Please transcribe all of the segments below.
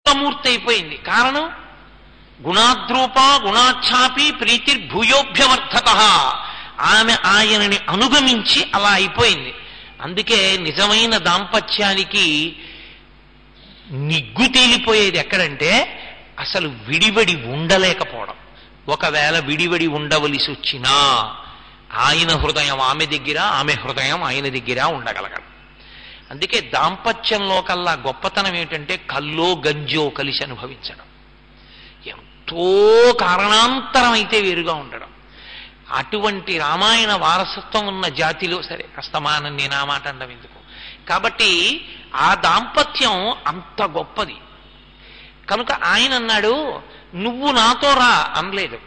మూర్తి అయిపోయింది కారణం గుణాద్రూప గుణాఛాపి ప్రీతిర్భూయోభ్యవర్ధత ఆమె ఆయనని అనుగమించి అలా అయిపోయింది అందుకే నిజమైన దాంపత్యానికి నిగ్గు తేలిపోయేది ఎక్కడంటే అసలు విడివడి ఉండలేకపోవడం ఒకవేళ విడివడి ఉండవలసి వచ్చినా ఆయన హృదయం ఆమె దగ్గర ఆమె హృదయం ఆయన దగ్గర ఉండగలగడం అందుకే దాంపత్యంలో కల్లా గొప్పతనం ఏంటంటే కల్లో గంజో కలిసి అనుభవించడం ఎంతో కారణాంతరం అయితే వేరుగా ఉండడం అటువంటి రామాయణ వారసత్వం ఉన్న జాతిలో సరే అస్తమానం నేను ఆ మాట అనడం ఎందుకు కాబట్టి ఆ దాంపత్యం అంత గొప్పది కనుక ఆయన అన్నాడు నువ్వు నాతో రా అనలేదు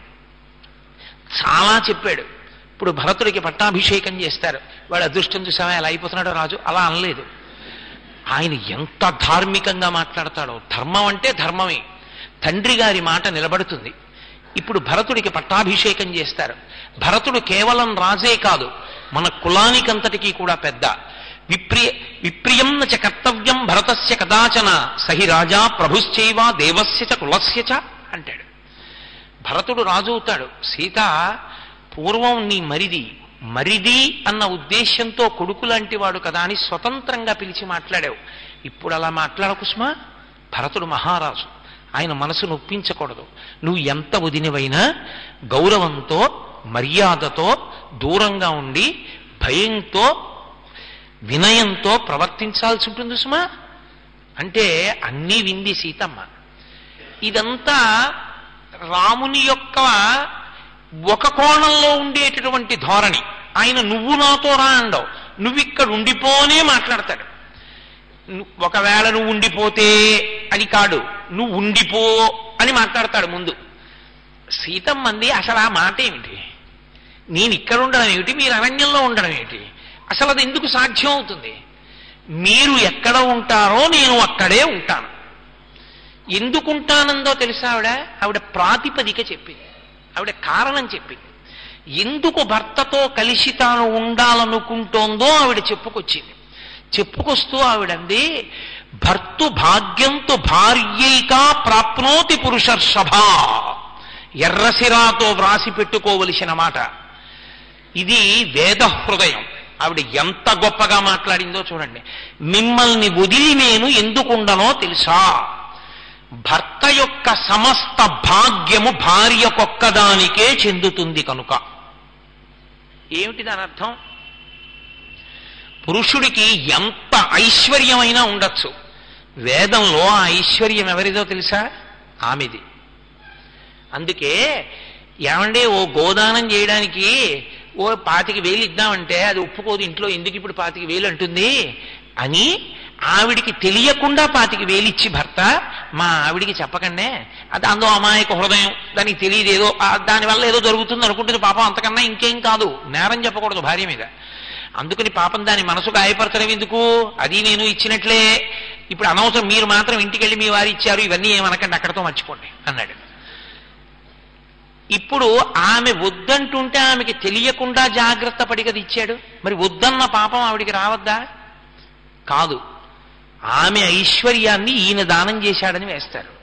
చాలా చెప్పాడు ఇప్పుడు భరతుడికి పట్టాభిషేకం చేస్తారు వాడు అదృష్టం చూసావా ఎలా అయిపోతున్నాడో రాజు అలా అనలేదు ఆయన ఎంత ధార్మికంగా మాట్లాడతాడో ధర్మం అంటే ధర్మమే తండ్రి గారి మాట నిలబడుతుంది ఇప్పుడు భరతుడికి పట్టాభిషేకం చేస్తారు భరతుడు కేవలం రాజే కాదు మన కులానికంతటికీ కూడా పెద్ద విప్రియ విప్రియం చ కర్తవ్యం భరతస్య కదాచన సహి రాజా ప్రభుశ్చైవ దేవస్య చ కులస్య చ అంటాడు భరతుడు రాజు అవుతాడు సీత పూర్వం నీ మరిది మరిది అన్న ఉద్దేశ్యంతో కొడుకు లాంటి వాడు కదా అని స్వతంత్రంగా పిలిచి మాట్లాడావు ఇప్పుడు అలా మాట్లాడకుస్మా భరతుడు మహారాజు ఆయన మనసు నొప్పించకూడదు నువ్వు ఎంత వదినవైనా గౌరవంతో మర్యాదతో దూరంగా ఉండి భయంతో వినయంతో ప్రవర్తించాల్సి ఉంటుంది సుమా అంటే అన్నీ వింది సీతమ్మ ఇదంతా రాముని యొక్క ఒక కోణంలో ఉండేటటువంటి ధోరణి ఆయన నువ్వు నాతో రా అండవు నువ్వు ఇక్కడ ఉండిపోనే మాట్లాడతాడు ను- ఒకవేళ నువ్వు ఉండిపోతే అని కాడు నువ్వు ఉండిపో అని మాట్లాడతాడు ముందు సీతమ్మంది అసలు ఆ మాట ఏమిటి నేను ఇక్కడ ఉండడం ఏమిటి మీరు అరణ్యంలో ఉండడం ఏమిటి అసలు అది ఎందుకు సాధ్యం అవుతుంది మీరు ఎక్కడ ఉంటారో నేను అక్కడే ఉంటాను ఎందుకుంటానందో తెలుసా ఆవిడ ఆవిడ ప్రాతిపదిక చెప్పింది ఆవిడ కారణం చెప్పింది ఎందుకు భర్తతో కలిసి తాను ఉండాలనుకుంటోందో ఆవిడ చెప్పుకొచ్చింది చెప్పుకొస్తూ ఆవిడంది భర్తు భాగ్యంతో భార్యైకా ప్రాప్నోతి పురుషర్షభ ఎర్రసిరాతో వ్రాసి పెట్టుకోవలసిన మాట ఇది వేద హృదయం ఆవిడ ఎంత గొప్పగా మాట్లాడిందో చూడండి మిమ్మల్ని వదిలి నేను ఎందుకుండనో తెలుసా భర్త యొక్క సమస్త భాగ్యము భార్యకొక్కదానికే చెందుతుంది కనుక ఏమిటి దాని అర్థం పురుషుడికి ఎంత ఐశ్వర్యమైనా ఉండొచ్చు వేదంలో ఆ ఐశ్వర్యం ఎవరిదో తెలుసా ఆమెది అందుకే ఏమంటే ఓ గోదానం చేయడానికి ఓ పాతికి వేలు ఇద్దామంటే అది ఒప్పుకోదు ఇంట్లో ఎందుకు ఇప్పుడు పాతికి వేలు అంటుంది అని ఆవిడికి తెలియకుండా పాతికి వేలిచ్చి భర్త మా ఆవిడికి చెప్పకండే అది అందో అమాయక హృదయం దానికి తెలియదు ఏదో ఆ దానివల్ల ఏదో జరుగుతుంది అనుకుంటుంది పాపం అంతకన్నా ఇంకేం కాదు నేరం చెప్పకూడదు భార్య మీద అందుకని పాపం దాని మనసు గాయపరచడం ఎందుకు అది నేను ఇచ్చినట్లే ఇప్పుడు అనవసరం మీరు మాత్రం ఇంటికి వెళ్ళి మీ వారు ఇచ్చారు ఇవన్నీ ఏమనకండి అక్కడతో మర్చిపోండి అన్నాడు ఇప్పుడు ఆమె వద్దంటుంటే ఆమెకి తెలియకుండా జాగ్రత్త పడి కదా ఇచ్చాడు మరి వద్దన్న పాపం ఆవిడికి రావద్దా కాదు ఆమె ఐశ్వర్యాన్ని ఈయన దానం చేశాడని వేస్తారు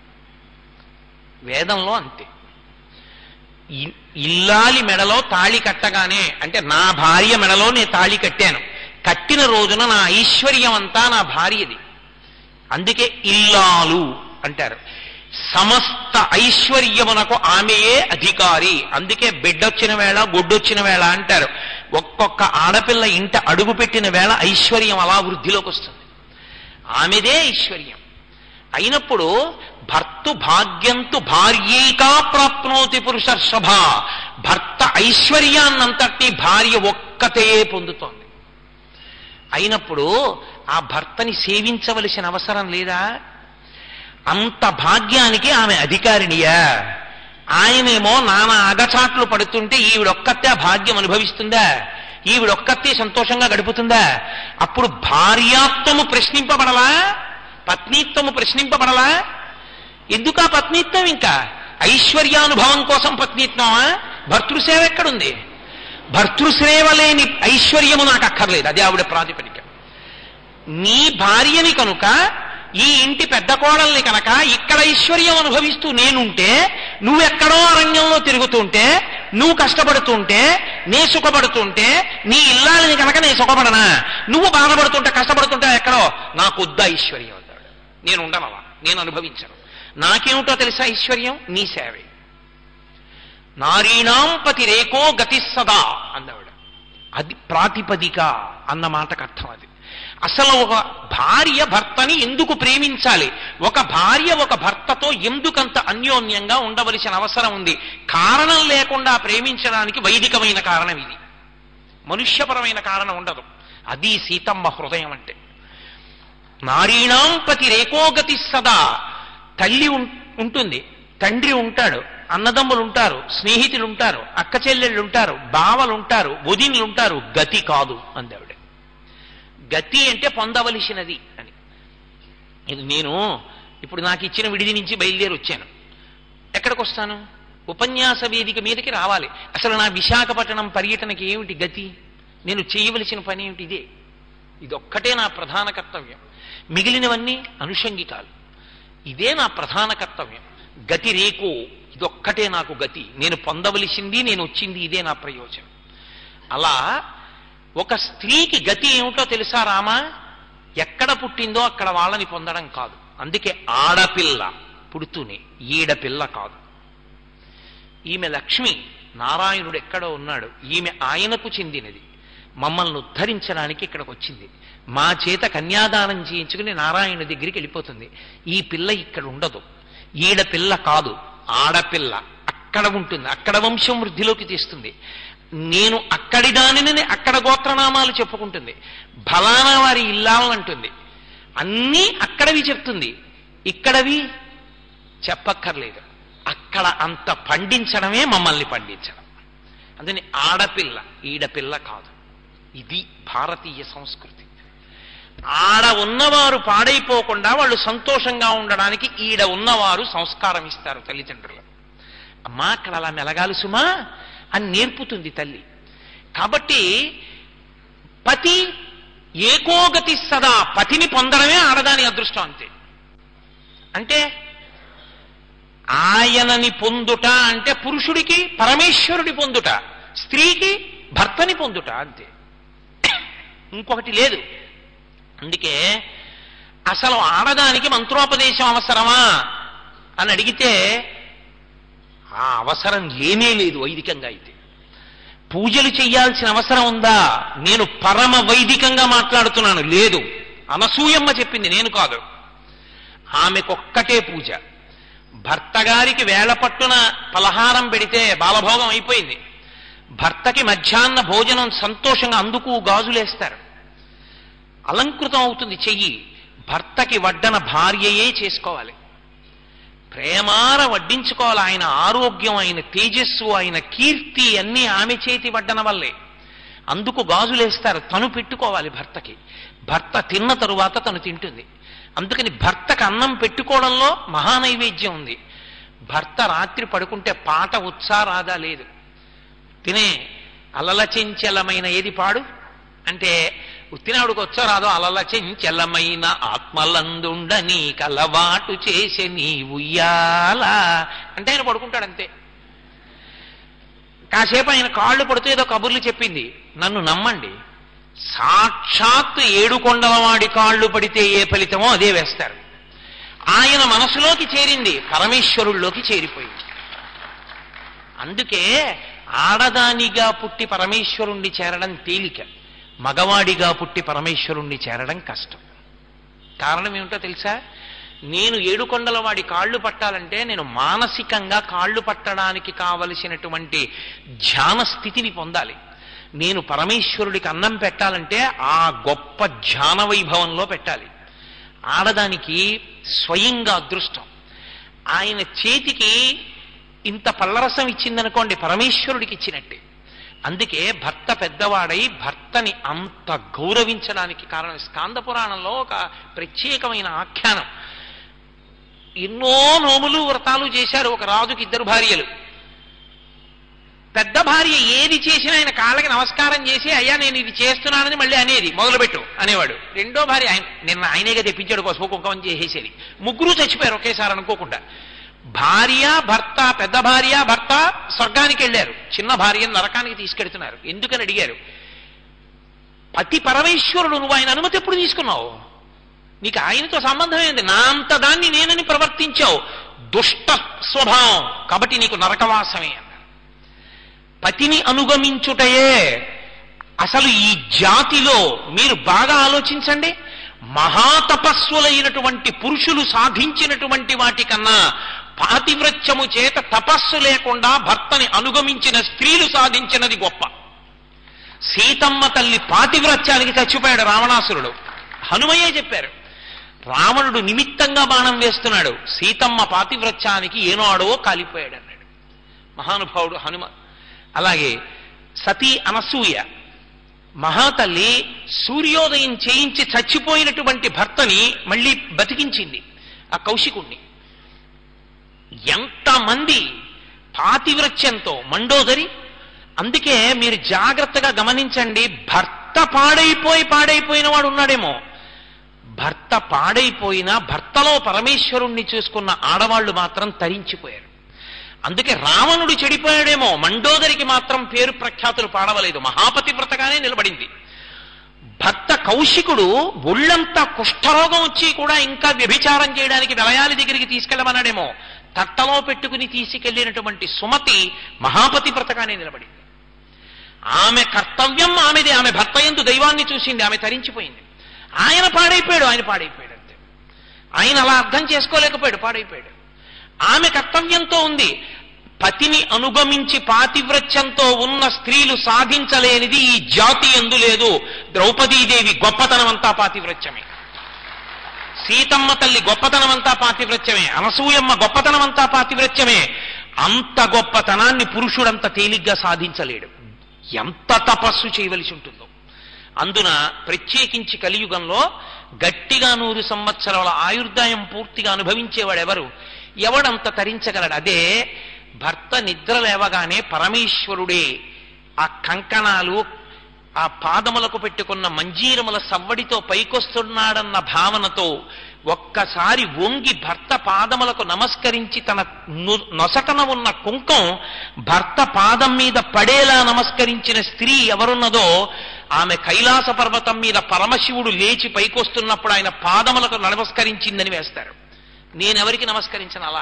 వేదంలో అంతే ఇ- ఇల్లాలి మెడలో తాళి కట్టగానే అంటే నా భార్య మెడలో నేను తాళి కట్టాను కట్టిన రోజున నా ఐశ్వర్యం అంతా నా భార్యది అందుకే ఇల్లాలు అంటారు సమస్త ఐశ్వర్యమునకు ఆమెయే అధికారి అందుకే బిడ్డొచ్చిన వేళ గొడ్డొచ్చిన వేళ అంటారు ఒక్కొక్క ఆడపిల్ల ఇంట అడుగు పెట్టిన వేళ ఐశ్వర్యం అలా వృద్ధిలోకి వస్తుంది ఆమెదే ఐశ్వర్యం అయినప్పుడు భర్త భాగ్యంతు భార్యేకా ప్రాప్నోతి పురుషర్షభ భర్త ఐశ్వర్యాన్నంతటి భార్య ఒక్కతే పొందుతోంది అయినప్పుడు ఆ భర్తని సేవించవలసిన అవసరం లేదా అంత భాగ్యానికి ఆమె అధికారినియా ఆయనేమో నానా అగచాట్లు పడుతుంటే ఈవిడొక్కతే ఆ భాగ్యం అనుభవిస్తుందా ఈవిడొక్కతే సంతోషంగా గడుపుతుందా అప్పుడు భార్యాత్వము ప్రశ్నింపబడలా పత్నీత్వము ప్రశ్నింపబడలా ఎందుకు ఆ పత్నీత్వం ఇంకా ఐశ్వర్యానుభవం కోసం పత్నీత్వమా భర్తృసేవ ఎక్కడుంది భర్తృసేవ లేని ఐశ్వర్యము నాకు అక్కర్లేదు అది ఆవిడ ప్రాతిపదిక నీ భార్యని కనుక ఈ ఇంటి పెద్ద కోడల్ని కనుక ఇక్కడ ఐశ్వర్యం అనుభవిస్తూ నేనుంటే నువ్వెక్కడో అరణ్యంలో తిరుగుతుంటే నువ్వు కష్టపడుతుంటే నే సుఖపడుతుంటే నీ ఇల్లాలని కనుక నేను సుఖపడనా నువ్వు బాధపడుతుంటే కష్టపడుతుంటే ఎక్కడో నాకొద్దు ఐశ్వర్యం అన్నాడు నేను ఉండనలా నేను అనుభవించను నాకేమిటో తెలుసా ఐశ్వర్యం నీ సేవే నారీణాం పతి రేకో గతి సదా అన్నవాడు అది ప్రాతిపదిక అన్న మాటకు అర్థం అది అసలు ఒక భార్య భర్తని ఎందుకు ప్రేమించాలి ఒక భార్య ఒక భర్తతో ఎందుకంత అన్యోన్యంగా ఉండవలసిన అవసరం ఉంది కారణం లేకుండా ప్రేమించడానికి వైదికమైన కారణం ఇది మనుష్యపరమైన కారణం ఉండదు అది సీతమ్మ హృదయం అంటే నారీణాం పతి రేకోగతి సదా తల్లి ఉం- ఉంటుంది తండ్రి ఉంటాడు అన్నదమ్ములు ఉంటారు స్నేహితులు ఉంటారు అక్క చెల్లెళ్ళు ఉంటారు బావలు ఉంటారు వదినులు ఉంటారు గతి కాదు అందావిడ గతి అంటే పొందవలసినది అని ఇది నేను ఇప్పుడు నాకు ఇచ్చిన విడిది నుంచి బయలుదేరి వచ్చాను ఎక్కడికి వస్తాను ఉపన్యాస వేదిక మీదకి రావాలి అసలు నా విశాఖపట్నం పర్యటనకి ఏమిటి గతి నేను చేయవలసిన పని ఏమిటి ఇదే ఇదొక్కటే నా ప్రధాన కర్తవ్యం మిగిలినవన్నీ అనుషంగికాలు ఇదే నా ప్రధాన కర్తవ్యం గతి రేకో ఇదొక్కటే నాకు గతి నేను పొందవలసింది నేను వచ్చింది ఇదే నా ప్రయోజనం అలా ఒక స్త్రీకి గతి ఏమిటో తెలుసా రామా ఎక్కడ పుట్టిందో అక్కడ వాళ్ళని పొందడం కాదు అందుకే ఆడపిల్ల పుడుతూనే ఈడపిల్ల కాదు ఈమె లక్ష్మి నారాయణుడు ఎక్కడో ఉన్నాడు ఈమె ఆయనకు చెందినది మమ్మల్ని ఉద్ధరించడానికి ఇక్కడికి వచ్చింది మా చేత కన్యాదానం చేయించుకుని నారాయణ దగ్గరికి వెళ్ళిపోతుంది ఈ పిల్ల ఇక్కడ ఉండదు ఈడ పిల్ల కాదు ఆడపిల్ల అక్కడ ఉంటుంది అక్కడ వంశం వృద్ధిలోకి తీస్తుంది నేను అక్కడి దానిని అక్కడ గోత్రనామాలు చెప్పుకుంటుంది ఫలానా వారి ఇల్లాలంటుంది అన్నీ అక్కడవి చెప్తుంది ఇక్కడవి చెప్పక్కర్లేదు అక్కడ అంత పండించడమే మమ్మల్ని పండించడం అందుకని ఆడపిల్ల ఈడపిల్ల కాదు ఇది భారతీయ సంస్కృతి ఆడ ఉన్నవారు పాడైపోకుండా వాళ్ళు సంతోషంగా ఉండడానికి ఈడ ఉన్నవారు సంస్కారం ఇస్తారు తల్లిదండ్రులు అమ్మా అక్కడ అలా మెలగాలి సుమా అని నేర్పుతుంది తల్లి కాబట్టి పతి ఏకోగతి సదా పతిని పొందడమే ఆడదాని అదృష్టం అంతే అంటే ఆయనని పొందుట అంటే పురుషుడికి పరమేశ్వరుడి పొందుట స్త్రీకి భర్తని పొందుట అంతే ఇంకొకటి లేదు అందుకే అసలు ఆడదానికి మంత్రోపదేశం అవసరమా అని అడిగితే ఆ అవసరం లేనే లేదు వైదికంగా అయితే పూజలు చెయ్యాల్సిన అవసరం ఉందా నేను పరమ వైదికంగా మాట్లాడుతున్నాను లేదు అనసూయమ్మ చెప్పింది నేను కాదు ఆమెకొక్కటే పూజ భర్త గారికి వేళ పట్టున పలహారం పెడితే బాలభోగం అయిపోయింది భర్తకి మధ్యాహ్న భోజనం సంతోషంగా అందుకు గాజులేస్తారు అలంకృతం అవుతుంది చెయ్యి భర్తకి వడ్డన భార్యయే చేసుకోవాలి ప్రేమార వడ్డించుకోవాలి ఆయన ఆరోగ్యం ఆయన తేజస్సు ఆయన కీర్తి అన్నీ ఆమె చేతి వడ్డన వల్లే అందుకు గాజులేస్తారు తను పెట్టుకోవాలి భర్తకి భర్త తిన్న తరువాత తను తింటుంది అందుకని భర్తకు అన్నం పెట్టుకోవడంలో మహానైవేద్యం ఉంది భర్త రాత్రి పడుకుంటే పాట ఉత్సారాదా లేదు తినే అలల చెంచలమైన ఏది పాడు అంటే ఉత్తినాడుకు వచ్చో రాదో అలల చెంచలమైన ఆత్మలందుండని కలవాటు చేసే నీ ఉయ్యాలా అంటే ఆయన పడుకుంటాడు అంతే కాసేపు ఆయన కాళ్ళు పడుతూ ఏదో కబుర్లు చెప్పింది నన్ను నమ్మండి సాక్షాత్ ఏడుకొండలవాడి కాళ్ళు పడితే ఏ ఫలితమో అదే వేస్తారు ఆయన మనసులోకి చేరింది పరమేశ్వరుల్లోకి చేరిపోయింది అందుకే ఆడదానిగా పుట్టి పరమేశ్వరుణ్ణి చేరడం తేలిక మగవాడిగా పుట్టి పరమేశ్వరుణ్ణి చేరడం కష్టం కారణం ఏమిటో తెలుసా నేను ఏడుకొండల వాడి కాళ్ళు పట్టాలంటే నేను మానసికంగా కాళ్ళు పట్టడానికి కావలసినటువంటి ధ్యాన స్థితిని పొందాలి నేను పరమేశ్వరుడికి అన్నం పెట్టాలంటే ఆ గొప్ప ధ్యాన వైభవంలో పెట్టాలి ఆడదానికి స్వయంగా అదృష్టం ఆయన చేతికి ఇంత పల్లరసం ఇచ్చిందనుకోండి పరమేశ్వరుడికి ఇచ్చినట్టే అందుకే భర్త పెద్దవాడై భర్తని అంత గౌరవించడానికి కారణం స్కాంద పురాణంలో ఒక ప్రత్యేకమైన ఆఖ్యానం ఎన్నో నోములు వ్రతాలు చేశారు ఒక రాజుకి ఇద్దరు భార్యలు పెద్ద భార్య ఏది చేసినా ఆయన కాళ్ళకి నమస్కారం చేసి అయ్యా నేను ఇది చేస్తున్నానని మళ్ళీ అనేది మొదలుపెట్టు అనేవాడు రెండో భార్య ఆయన నిన్న ఆయనేగా తెప్పించాడు పసుపు కుంకమం చేసేసేది ముగ్గురు చచ్చిపోయారు ఒకేసారి అనుకోకుండా భార్య భర్త పెద్ద భార్య భర్త స్వర్గానికి వెళ్ళారు చిన్న భార్యను నరకానికి తీసుకెడుతున్నారు ఎందుకని అడిగారు పతి పరమేశ్వరుడు నువ్వు ఆయన అనుమతి ఎప్పుడు తీసుకున్నావు నీకు ఆయనతో సంబంధం ఏంది నా అంత దాన్ని నేనని ప్రవర్తించావు దుష్ట స్వభావం కాబట్టి నీకు నరకవాసమే అన్నారు పతిని అనుగమించుటయే అసలు ఈ జాతిలో మీరు బాగా ఆలోచించండి మహాతపస్సులైనటువంటి పురుషులు సాధించినటువంటి వాటికన్నా పాతివ్రత్యము చేత తపస్సు లేకుండా భర్తని అనుగమించిన స్త్రీలు సాధించినది గొప్ప సీతమ్మ తల్లి పాతివ్రత్యానికి చచ్చిపోయాడు రావణాసురుడు హనుమయ్యే చెప్పారు రావణుడు నిమిత్తంగా బాణం వేస్తున్నాడు సీతమ్మ పాతివ్రత్యానికి ఏనాడో కాలిపోయాడు అన్నాడు మహానుభావుడు హనుమ అలాగే సతీ అనసూయ మహాతల్లి సూర్యోదయం చేయించి చచ్చిపోయినటువంటి భర్తని మళ్ళీ బతికించింది ఆ కౌశికుణ్ణి ఎంతమంది పాతివ్రత్యంతో మండోదరి అందుకే మీరు జాగ్రత్తగా గమనించండి భర్త పాడైపోయి పాడైపోయిన వాడు ఉన్నాడేమో భర్త పాడైపోయినా భర్తలో పరమేశ్వరుణ్ణి చూసుకున్న ఆడవాళ్లు మాత్రం తరించిపోయారు అందుకే రావణుడు చెడిపోయాడేమో మండోదరికి మాత్రం పేరు ప్రఖ్యాతులు పాడవలేదు మహాపతి వ్రతగానే నిలబడింది భర్త కౌశికుడు ఒళ్ళంతా కుష్ఠరోగం వచ్చి కూడా ఇంకా వ్యభిచారం చేయడానికి విలయాలి దగ్గరికి తీసుకెళ్ళమన్నాడేమో తట్టలో పెట్టుకుని తీసుకెళ్లినటువంటి సుమతి మహాపతి వ్రతగానే నిలబడింది ఆమె కర్తవ్యం ఆమెది ఆమె భర్త ఎందు దైవాన్ని చూసింది ఆమె తరించిపోయింది ఆయన పాడైపోయాడు ఆయన పాడైపోయాడు అంతే ఆయన అలా అర్థం చేసుకోలేకపోయాడు పాడైపోయాడు ఆమె కర్తవ్యంతో ఉంది పతిని అనుగమించి పాతివ్రత్యంతో ఉన్న స్త్రీలు సాధించలేనిది ఈ జాతి ఎందు లేదు ద్రౌపదీదేవి గొప్పతనం అంతా పాతివ్రత్యమే సీతమ్మ తల్లి గొప్పతనం అంతా పాతివ్రత్యమే అనసూయమ్మ గొప్పతనం అంతా పాతివ్రత్యమే అంత గొప్పతనాన్ని పురుషుడంత తేలిగ్గా సాధించలేడు ఎంత తపస్సు చేయవలసి ఉంటుందో అందున ప్రత్యేకించి కలియుగంలో గట్టిగా నూరు సంవత్సరాల ఆయుర్దాయం పూర్తిగా అనుభవించేవాడెవరు ఎవడంత తరించగలడు అదే భర్త నిద్ర లేవగానే పరమేశ్వరుడే ఆ కంకణాలు ఆ పాదములకు పెట్టుకున్న మంజీరముల సవ్వడితో పైకొస్తున్నాడన్న భావనతో ఒక్కసారి వంగి భర్త పాదములకు నమస్కరించి తన ను- నొసటన ఉన్న కుంకం భర్త పాదం మీద పడేలా నమస్కరించిన స్త్రీ ఎవరున్నదో ఆమె కైలాస పర్వతం మీద పరమశివుడు లేచి పైకొస్తున్నప్పుడు ఆయన పాదములకు నమస్కరించిందని వేస్తారు నేనెవరికి నమస్కరించను అలా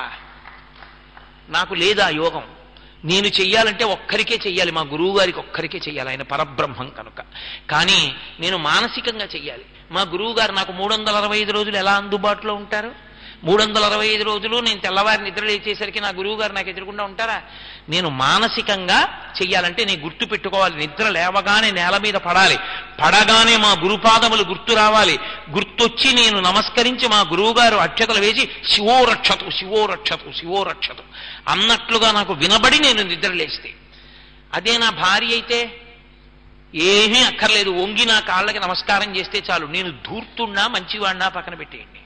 నాకు లేదా యోగం నేను చెయ్యాలంటే ఒక్కరికే చెయ్యాలి మా గురువు గారికి ఒక్కరికే చెయ్యాలి ఆయన పరబ్రహ్మం కనుక కానీ నేను మానసికంగా చెయ్యాలి మా గురువు గారు నాకు మూడు వందల అరవై ఐదు రోజులు ఎలా అందుబాటులో ఉంటారు మూడు వందల అరవై ఐదు రోజులు నేను తెల్లవారి నిద్ర లేచేసరికి నా గురువు గారు నాకు ఎదురుకుండా ఉంటారా నేను మానసికంగా చెయ్యాలంటే నేను గుర్తు పెట్టుకోవాలి నిద్ర లేవగానే నేల మీద పడాలి పడగానే మా గురుపాదములు గుర్తు రావాలి గుర్తొచ్చి నేను నమస్కరించి మా గురువు గారు అక్షతలు వేసి శివో రక్షతు శివో రక్షతు శివో రక్షతు అన్నట్లుగా నాకు వినబడి నేను నిద్ర లేస్తే అదే నా భార్య అయితే ఏమీ అక్కర్లేదు వంగి నా కాళ్ళకి నమస్కారం చేస్తే చాలు నేను ధూర్తున్నా మంచివాడినా పక్కన పెట్టేయండి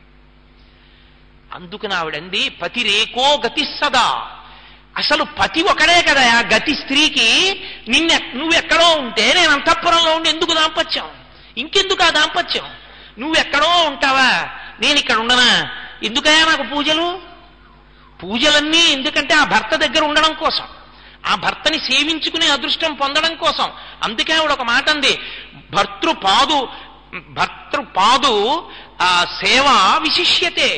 అందుకని ఆవిడంది పతి రేకో గతి సదా అసలు పతి ఒకడే కదా ఆ గతి స్త్రీకి నిన్న నువ్వు ఎక్కడో ఉంటే నేను అంతఃపురంలో ఉండి ఎందుకు దాంపత్యం ఇంకెందుకు ఆ దాంపత్యం నువ్వు ఎక్కడో ఉంటావా నేను ఇక్కడ ఉండనా ఎందుకయా నాకు పూజలు పూజలన్నీ ఎందుకంటే ఆ భర్త దగ్గర ఉండడం కోసం ఆ భర్తని సేవించుకునే అదృష్టం పొందడం కోసం అందుకే ఆవిడ ఒక మాట అంది భర్తృపాదు భర్తృపాదు ఆ సేవ విశిష్యతే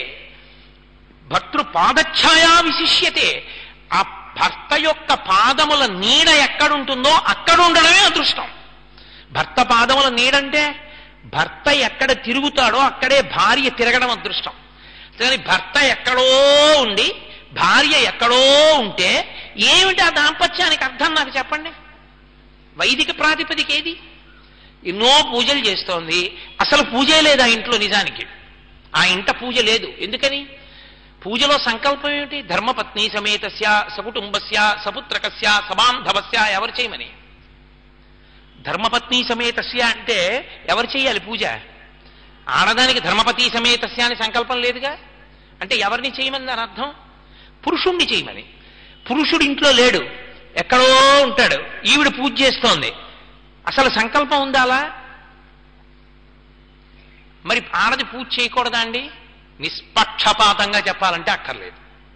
భర్తృపాదఛాయా విశిష్యతే ఆ భర్త యొక్క పాదముల నీడ ఎక్కడుంటుందో అక్కడ ఉండడమే అదృష్టం భర్త పాదముల నీడంటే భర్త ఎక్కడ తిరుగుతాడో అక్కడే భార్య తిరగడం అదృష్టం కానీ భర్త ఎక్కడో ఉండి భార్య ఎక్కడో ఉంటే ఏమిటి ఆ దాంపత్యానికి అర్థం నాకు చెప్పండి వైదిక ప్రాతిపదిక ఏది ఎన్నో పూజలు చేస్తోంది అసలు పూజే లేదు ఆ ఇంట్లో నిజానికి ఆ ఇంట పూజ లేదు ఎందుకని పూజలో సంకల్పం ఏమిటి ధర్మపత్ని సమేతస్య సకుటుంబస్య సపుత్రకస్య సబాంధవస్య ఎవరు చేయమని ధర్మపత్ని సమేతస్య అంటే ఎవరు చేయాలి పూజ ఆడదానికి ధర్మపతి సమేతస్య అని సంకల్పం లేదుగా అంటే ఎవరిని చేయమని దాని అర్థం పురుషుణ్ణి చేయమని పురుషుడు ఇంట్లో లేడు ఎక్కడో ఉంటాడు ఈవిడ పూజ చేస్తోంది అసలు సంకల్పం ఉందా అలా మరి ఆడది పూజ చేయకూడదా అండి నిష్పక్షపాతంగా చెప్పాలంటే అక్కర్లేదు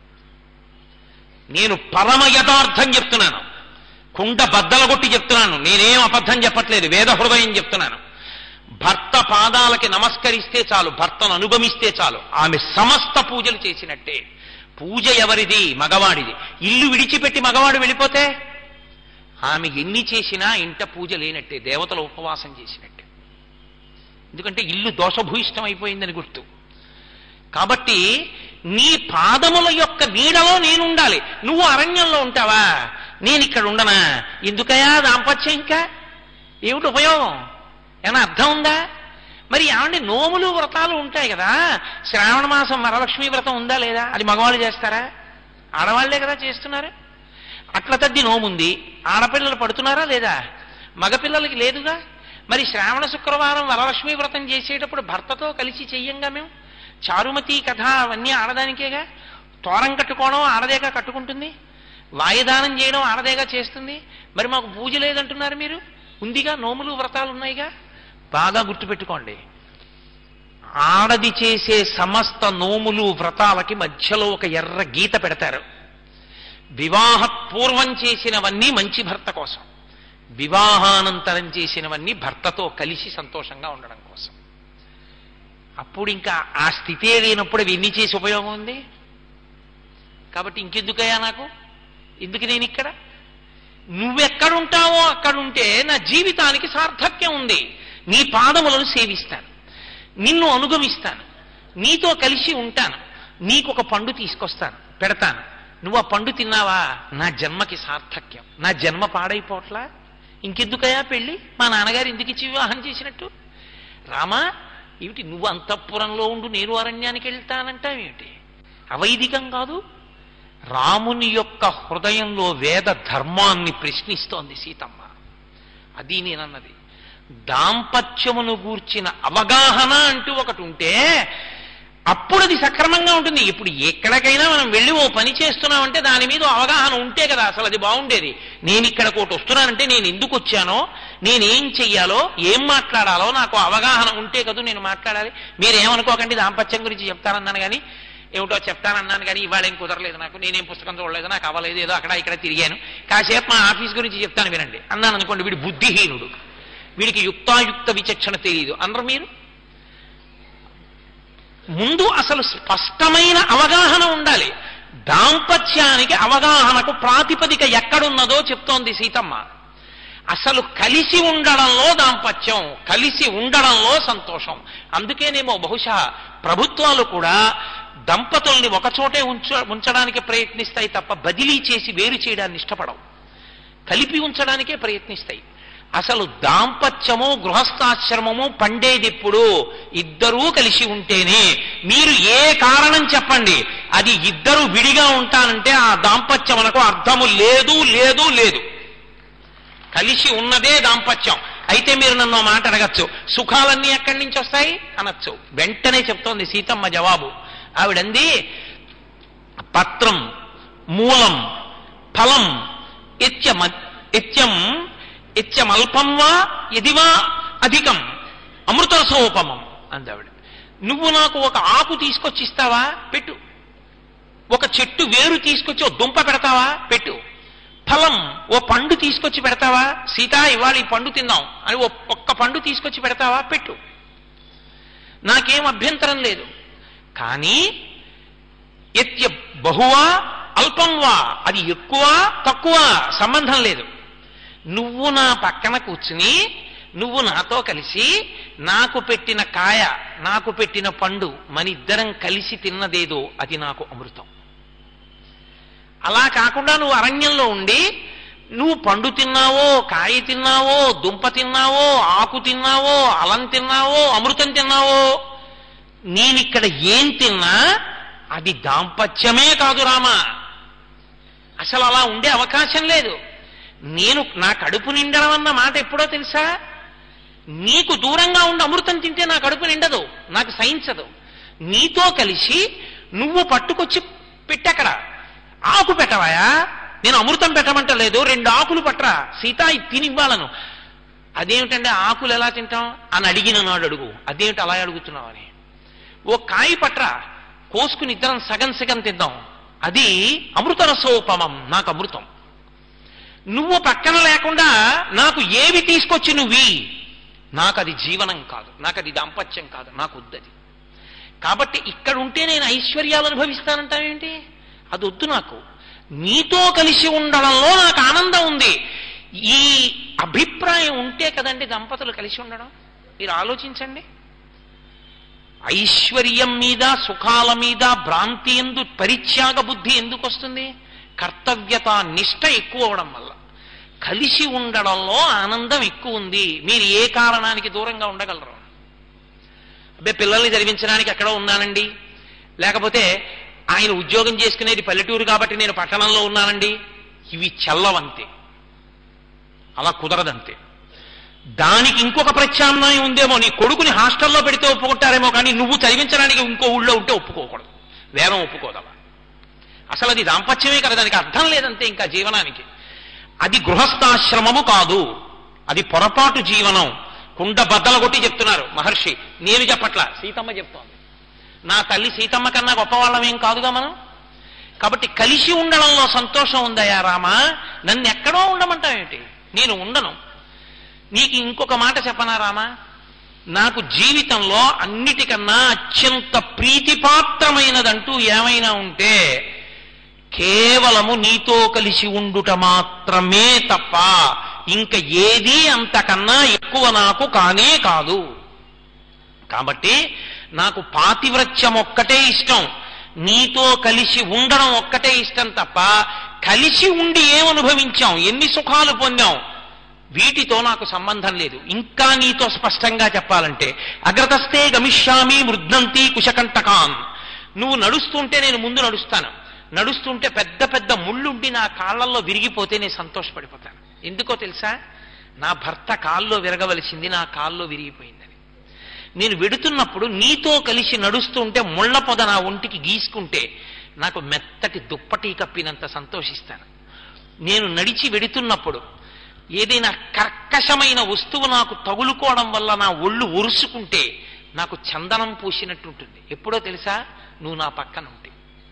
నేను పరమ యథార్థం చెప్తున్నాను కుండ బద్దల కొట్టి చెప్తున్నాను నేనేం అబద్ధం చెప్పట్లేదు వేద హృదయం చెప్తున్నాను భర్త పాదాలకి నమస్కరిస్తే చాలు భర్తను అనుగమిస్తే చాలు ఆమె సమస్త పూజలు చేసినట్టే పూజ ఎవరిది మగవాడిది ఇల్లు విడిచిపెట్టి మగవాడు వెళ్ళిపోతే ఆమె ఎన్ని చేసినా ఇంట పూజ లేనట్టే దేవతల ఉపవాసం చేసినట్టే ఎందుకంటే ఇల్లు దోషభూయిష్టం అయిపోయిందని గుర్తు కాబట్టి నీ పాదముల యొక్క నీడలో నేనుండాలి నువ్వు అరణ్యంలో ఉంటావా నేను ఇక్కడ ఉండనా ఎందుకయా దాంపత్యం ఇంకా ఏమిటి ఉపయోగం ఏమైనా అర్థం ఉందా మరి ఏమండి నోములు వ్రతాలు ఉంటాయి కదా శ్రావణ మాసం వరలక్ష్మి వ్రతం ఉందా లేదా అది మగవాళ్ళు చేస్తారా ఆడవాళ్లే కదా చేస్తున్నారు అట్ల తద్ది నోముంది ఆడపిల్లలు పడుతున్నారా లేదా మగపిల్లలకి లేదుగా మరి శ్రావణ శుక్రవారం వరలక్ష్మి వ్రతం చేసేటప్పుడు భర్తతో కలిసి చెయ్యంగా మేము చారుమతి కథ అవన్నీ ఆడదానికేగా తోరం కట్టుకోవడం ఆడదేగా కట్టుకుంటుంది వాయుదానం చేయడం ఆడదేగా చేస్తుంది మరి మాకు పూజ లేదంటున్నారు మీరు ఉందిగా నోములు వ్రతాలు ఉన్నాయిగా బాగా గుర్తుపెట్టుకోండి ఆడది చేసే సమస్త నోములు వ్రతాలకి మధ్యలో ఒక ఎర్ర గీత పెడతారు వివాహ పూర్వం చేసినవన్నీ మంచి భర్త కోసం వివాహానంతరం చేసినవన్నీ భర్తతో కలిసి సంతోషంగా ఉండడం కోసం అప్పుడు ఇంకా ఆ స్థితే లేనప్పుడు అవి ఎన్ని చేసి ఉపయోగం ఉంది కాబట్టి ఇంకెందుకయ్యా నాకు ఎందుకు నేను ఇక్కడ నువ్వెక్కడుంటావో అక్కడుంటే నా జీవితానికి సార్థక్యం ఉంది నీ పాదములను సేవిస్తాను నిన్ను అనుగమిస్తాను నీతో కలిసి ఉంటాను నీకు ఒక పండు తీసుకొస్తాను పెడతాను నువ్వు ఆ పండు తిన్నావా నా జన్మకి సార్థక్యం నా జన్మ పాడైపోట్లా ఇంకెందుకయ్యా పెళ్ళి మా నాన్నగారు ఎందుకు ఇచ్చి వివాహం చేసినట్టు రామా ఏమిటి నువ్వు అంతఃపురంలో ఉండు నేను అరణ్యానికి వెళ్తానంటావేమిటి అవైదికం కాదు రాముని యొక్క హృదయంలో వేద ధర్మాన్ని ప్రశ్నిస్తోంది సీతమ్మ అది నేనన్నది దాంపత్యమును గూర్చిన అవగాహన అంటూ ఒకటి ఉంటే అప్పుడు అది సక్రమంగా ఉంటుంది ఇప్పుడు ఎక్కడికైనా మనం వెళ్ళి ఓ పని చేస్తున్నామంటే దాని మీద అవగాహన ఉంటే కదా అసలు అది బాగుండేది నేను ఇక్కడ ఒకటి వస్తున్నానంటే నేను ఎందుకు వచ్చానో నేనేం చెయ్యాలో ఏం మాట్లాడాలో నాకు అవగాహన ఉంటే కదా నేను మాట్లాడాలి మీరేమనుకోకండి దాంపత్యం గురించి చెప్తానన్నాను కానీ ఏమిటో చెప్తానన్నాను కానీ ఇవాళ ఏం కుదరలేదు నాకు నేనేం పుస్తకం చూడలేదు నాకు అవ్వలేదు ఏదో అక్కడ ఇక్కడ తిరిగాను కాసేపు మా ఆఫీస్ గురించి చెప్తాను వినండి అన్నాను అనుకోండి వీడు బుద్ధిహీనుడు వీడికి యుక్తాయుక్త విచక్షణ తెలియదు అనరు మీరు ముందు అసలు స్పష్టమైన అవగాహన ఉండాలి దాంపత్యానికి అవగాహనకు ప్రాతిపదిక ఎక్కడున్నదో చెప్తోంది సీతమ్మ అసలు కలిసి ఉండడంలో దాంపత్యం కలిసి ఉండడంలో సంతోషం అందుకేనేమో బహుశా ప్రభుత్వాలు కూడా దంపతుల్ని ఒకచోటే ఉంచ ఉంచడానికి ప్రయత్నిస్తాయి తప్ప బదిలీ చేసి వేరు చేయడాన్ని ఇష్టపడవు కలిపి ఉంచడానికే ప్రయత్నిస్తాయి అసలు దాంపత్యము గృహస్థాశ్రమము పండేదిప్పుడు ఇద్దరూ కలిసి ఉంటేనే మీరు ఏ కారణం చెప్పండి అది ఇద్దరు విడిగా ఉంటానంటే ఆ దాంపత్యమునకు అర్థము లేదు లేదు లేదు కలిసి ఉన్నదే దాంపత్యం అయితే మీరు నన్ను మాట అడగచ్చు సుఖాలన్నీ ఎక్కడి నుంచి వస్తాయి అనొచ్చు వెంటనే చెప్తోంది సీతమ్మ జవాబు ఆవిడంది పత్రం మూలం ఫలం ఇత్యమ ఇత్యం ఇత్యమల్పం వా ఎదివా అధికం అమృతరసోపమం అందావిడ నువ్వు నాకు ఒక ఆకు తీసుకొచ్చి ఇస్తావా పెట్టు ఒక చెట్టు వేరు తీసుకొచ్చి ఓ దుంప పెడతావా పెట్టు ఫలం ఓ పండు తీసుకొచ్చి పెడతావా సీత ఇవాళ ఈ పండు తిందాం అని ఓ ఒక్క పండు తీసుకొచ్చి పెడతావా పెట్టు నాకేం అభ్యంతరం లేదు కానీ ఎత్య బహువా అల్పం వా అది ఎక్కువ తక్కువ సంబంధం లేదు నువ్వు నా పక్కన కూర్చుని నువ్వు నాతో కలిసి నాకు పెట్టిన కాయ నాకు పెట్టిన పండు మన ఇద్దరం కలిసి తిన్నదేదో అది నాకు అమృతం అలా కాకుండా నువ్వు అరణ్యంలో ఉండి నువ్వు పండు తిన్నావో కాయ తిన్నావో దుంప తిన్నావో ఆకు తిన్నావో అలం తిన్నావో అమృతం తిన్నావో నేనిక్కడ ఏం తిన్నా అది దాంపత్యమే కాదు రామా అసలు అలా ఉండే అవకాశం లేదు నేను నా కడుపు నిండడం అన్న మాట ఎప్పుడో తెలుసా నీకు దూరంగా ఉండి అమృతం తింటే నా కడుపు నిండదు నాకు సహించదు నీతో కలిసి నువ్వు పట్టుకొచ్చి పెట్టక్కడ ఆకు పెట్టవాయా నేను అమృతం పెట్టమంటలేదు రెండు ఆకులు పట్రా సీత ఇది తినివ్వాలను అదేమిటంటే ఆకులు ఎలా తింటాం అని అడిగిన నాడు అడుగు అదేమిటి అలా అడుగుతున్నావు అని ఓ కాయ పట్రా కోసుకుని ఇద్దరం సగం సగం తిందాం అది అమృత రసోపమం నాకు అమృతం నువ్వు పక్కన లేకుండా నాకు ఏవి తీసుకొచ్చి నువ్వి నాకు అది జీవనం కాదు నాకు అది దాంపత్యం కాదు నాకు వద్దది కాబట్టి ఇక్కడ ఉంటే నేను ఐశ్వర్యాలు అనుభవిస్తానంటావేంటి అది వద్దు నాకు నీతో కలిసి ఉండడంలో నాకు ఆనందం ఉంది ఈ అభిప్రాయం ఉంటే కదండి దంపతులు కలిసి ఉండడం మీరు ఆలోచించండి ఐశ్వర్యం మీద సుఖాల మీద భ్రాంతి ఎందు పరిత్యాగ బుద్ధి ఎందుకు వస్తుంది కర్తవ్యత నిష్ట ఎక్కువ అవడం వల్ల కలిసి ఉండడంలో ఆనందం ఎక్కువ ఉంది మీరు ఏ కారణానికి దూరంగా ఉండగలరు అబ్బే పిల్లల్ని చదివించడానికి ఎక్కడో ఉన్నానండి లేకపోతే ఆయన ఉద్యోగం చేసుకునేది పల్లెటూరు కాబట్టి నేను పట్టణంలో ఉన్నానండి ఇవి చల్లవంతే అలా కుదరదంతే దానికి ఇంకొక ప్రత్యామ్నాయం ఉందేమో నీ కొడుకుని హాస్టల్లో పెడితే ఒప్పుకుంటారేమో కానీ నువ్వు చదివించడానికి ఇంకో ఊళ్ళో ఉంటే ఒప్పుకోకూడదు వేదం ఒప్పుకోదవా అసలు అది దాంపత్యమే కదా దానికి అర్థం లేదంతే ఇంకా జీవనానికి అది గృహస్థాశ్రమము కాదు అది పొరపాటు జీవనం కుండ బద్దలు కొట్టి చెప్తున్నారు మహర్షి నేను చెప్పట్లా సీతమ్మ చెప్తోంది నా తల్లి సీతమ్మ కన్నా గొప్పవాళ్ళమేం కాదుగా మనం కాబట్టి కలిసి ఉండడంలో సంతోషం ఉందయా రామ నన్ను ఎక్కడో ఉండమంటావేంటి నేను ఉండను నీకు ఇంకొక మాట చెప్పనా రామా నాకు జీవితంలో అన్నిటికన్నా అత్యంత ప్రీతిపాత్రమైనదంటూ ఏమైనా ఉంటే కేవలము నీతో కలిసి ఉండుట మాత్రమే తప్ప ఇంక ఏదీ అంతకన్నా ఎక్కువ నాకు కానే కాదు కాబట్టి నాకు పాతివ్రత్యం ఒక్కటే ఇష్టం నీతో కలిసి ఉండడం ఒక్కటే ఇష్టం తప్ప కలిసి ఉండి ఏమనుభవించాం ఎన్ని సుఖాలు పొందాం వీటితో నాకు సంబంధం లేదు ఇంకా నీతో స్పష్టంగా చెప్పాలంటే అగ్రతస్తే గమిష్యామి మృద్నంతి కుశకంటకాన్ నువ్వు నడుస్తుంటే నేను ముందు నడుస్తాను నడుస్తుంటే పెద్ద పెద్ద ముళ్ళుండి నా కాళ్ళల్లో విరిగిపోతే నేను సంతోషపడిపోతాను ఎందుకో తెలుసా నా భర్త కాల్లో విరగవలసింది నా కాల్లో విరిగిపోయిందని నేను వెడుతున్నప్పుడు నీతో కలిసి నడుస్తుంటే ముళ్ళ పొద నా ఒంటికి గీసుకుంటే నాకు మెత్తటి దుప్పటి కప్పినంత సంతోషిస్తాను నేను నడిచి వెడుతున్నప్పుడు ఏదైనా కర్కశమైన వస్తువు నాకు తగులుకోవడం వల్ల నా ఒళ్ళు ఒరుసుకుంటే నాకు చందనం పూసినట్టు ఉంటుంది ఎప్పుడో తెలుసా నువ్వు నా పక్కన ఉంటే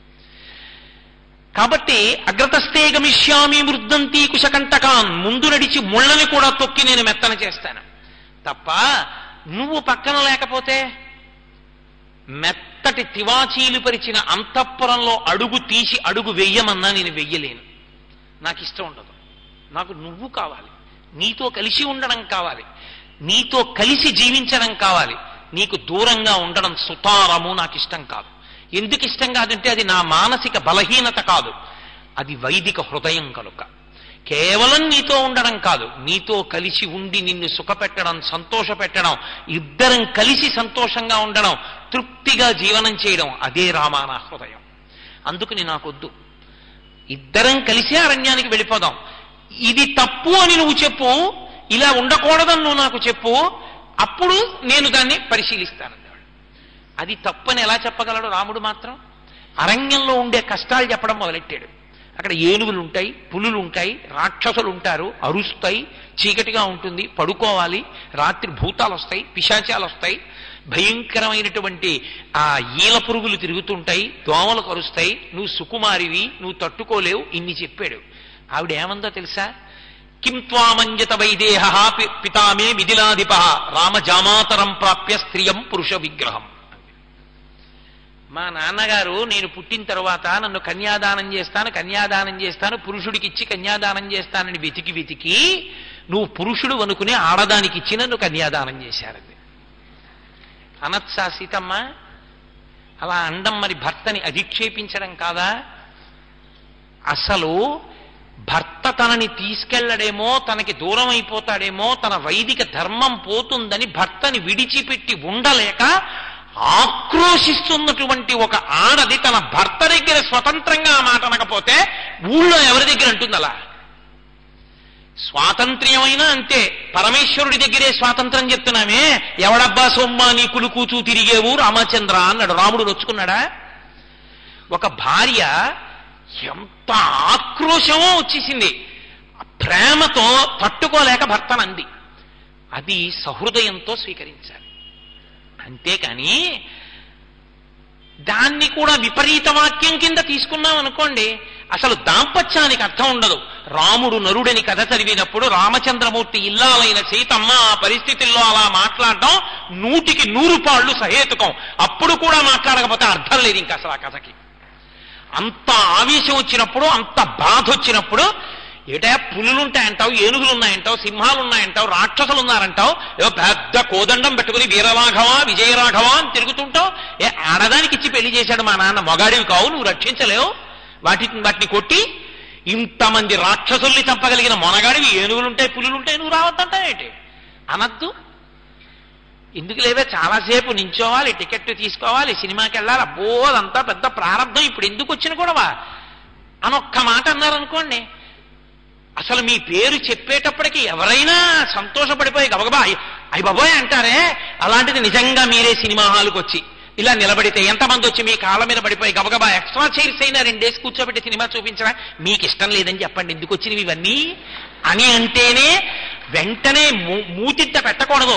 కాబట్టి అగ్రతస్తే గమిష్యామి మృద్దంతి కుశకంటకాన్ ముందు నడిచి ముళ్ళని కూడా తొక్కి నేను మెత్తన చేస్తాను తప్ప నువ్వు పక్కన లేకపోతే మెత్తటి తివాచీలు పరిచిన అంతఃపురంలో అడుగు తీసి అడుగు వెయ్యమన్నా నేను వెయ్యలేను నాకు ఇష్టం ఉండదు నాకు నువ్వు కావాలి నీతో కలిసి ఉండడం కావాలి నీతో కలిసి జీవించడం కావాలి నీకు దూరంగా ఉండడం సుతారము నాకు ఇష్టం కాదు ఎందుకు ఇష్టం కాదంటే అది నా మానసిక బలహీనత కాదు అది వైదిక హృదయం కనుక కేవలం నీతో ఉండడం కాదు నీతో కలిసి ఉండి నిన్ను సుఖపెట్టడం సంతోషపెట్టడం ఇద్దరం కలిసి సంతోషంగా ఉండడం తృప్తిగా జీవనం చేయడం అదే రామాన హృదయం అందుకని నాకొద్దు ఇద్దరం కలిసి అరణ్యానికి వెళ్ళిపోదాం ఇది తప్పు అని నువ్వు చెప్పు ఇలా ఉండకూడదని నువ్వు నాకు చెప్పు అప్పుడు నేను దాన్ని పరిశీలిస్తాను అది తప్పని ఎలా చెప్పగలడు రాముడు మాత్రం అరణ్యంలో ఉండే కష్టాలు చెప్పడం మొదలెట్టాడు అక్కడ ఏనుగులు ఉంటాయి పులులు ఉంటాయి రాక్షసులు ఉంటారు అరుస్తాయి చీకటిగా ఉంటుంది పడుకోవాలి రాత్రి భూతాలు వస్తాయి పిశాచాలు వస్తాయి భయంకరమైనటువంటి ఆ ఈల పురుగులు తిరుగుతుంటాయి దోమలు కరుస్తాయి నువ్వు సుకుమారివి నువ్వు తట్టుకోలేవు ఇన్ని చెప్పాడు ఆవిడ ఏమందో తెలుసా కిం త్వామంజత వైదేహ పితామే మిథిలాధిప రామజామాతరం ప్రాప్య స్త్రియం పురుష విగ్రహం మా నాన్నగారు నేను పుట్టిన తర్వాత నన్ను కన్యాదానం చేస్తాను కన్యాదానం చేస్తాను పురుషుడికి ఇచ్చి కన్యాదానం చేస్తానని వెతికి వెతికి నువ్వు పురుషుడు అనుకుని ఆడదానికి ఇచ్చి నన్ను కన్యాదానం చేశారండి అనత్సా సీతమ్మ అలా అండం మరి భర్తని అధిక్షేపించడం కాదా అసలు భర్త తనని తీసుకెళ్లడేమో తనకి దూరం అయిపోతాడేమో తన వైదిక ధర్మం పోతుందని భర్తని విడిచిపెట్టి ఉండలేక ఆక్రోశిస్తున్నటువంటి ఒక ఆడది తన భర్త దగ్గర స్వతంత్రంగా ఆ మాట అనకపోతే ఊళ్ళో ఎవరి దగ్గర అంటుంది అలా స్వాతంత్ర్యమైనా అంతే పరమేశ్వరుడి దగ్గరే స్వాతంత్రం చెప్తున్నామే ఎవడబ్బా సొమ్మా నీ కులుకూచూ తిరిగేవు రామచంద్ర అన్నాడు రాముడు నొచ్చుకున్నాడా ఒక భార్య ఎంత ఆక్రోశమో వచ్చేసింది ప్రేమతో తట్టుకోలేక భర్తనంది అది సహృదయంతో స్వీకరించాలి అంతేకాని దాన్ని కూడా విపరీత వాక్యం కింద తీసుకున్నాం అనుకోండి అసలు దాంపత్యానికి అర్థం ఉండదు రాముడు నరుడని కథ చదివినప్పుడు రామచంద్రమూర్తి ఇల్లాలైన సీతమ్మ ఆ పరిస్థితుల్లో అలా మాట్లాడడం నూటికి నూరు పాళ్ళు సహేతుకం అప్పుడు కూడా మాట్లాడకపోతే అర్థం లేదు ఇంకా అసలు ఆ కథకి అంత ఆవేశం వచ్చినప్పుడు అంత బాధ వచ్చినప్పుడు ఏటా పులులుంటాయంటావు ఏనుగులు ఉన్నాయంటావు సింహాలు ఉన్నాయంటావు రాక్షసులు ఉన్నారంటావు ఏదో పెద్ద కోదండం పెట్టుకుని వీరరాఘవ విజయరాఘవ అని తిరుగుతుంటావు ఏ ఆడదానికి ఇచ్చి పెళ్లి చేశాడు మా నాన్న మొగాడివి కావు నువ్వు రక్షించలేవు వాటి వాటిని కొట్టి ఇంతమంది రాక్షసుల్ని చంపగలిగిన మొనగాడివి ఏనుగులుంటాయి పులులుంటాయి నువ్వు రావద్దంటావేంటి అనద్దు ఎందుకు లేవే చాలాసేపు నించోవాలి టికెట్ తీసుకోవాలి సినిమాకి వెళ్ళాలి అబ్బో అదంతా పెద్ద ప్రారంభం ఇప్పుడు ఎందుకు వచ్చిన గొడవ అని ఒక్క మాట అన్నారనుకోండి అసలు మీ పేరు చెప్పేటప్పటికి ఎవరైనా సంతోషపడిపోయి గబగబా అయ్ అయ్య బాబోయ్ అంటారే అలాంటిది నిజంగా మీరే సినిమా హాల్కి వచ్చి ఇలా నిలబడితే ఎంతమంది వచ్చి మీ కాళ్ళ మీద పడిపోయి గబగబా ఎక్స్ట్రా చైర్స్ అయినా రెండేసి కూర్చోబెట్టి సినిమా చూపించరా మీకు ఇష్టం లేదని చెప్పండి ఎందుకు వచ్చినవి ఇవన్నీ అని అంటేనే వెంటనే మూ- మూతిద్ద పెట్టకూడదు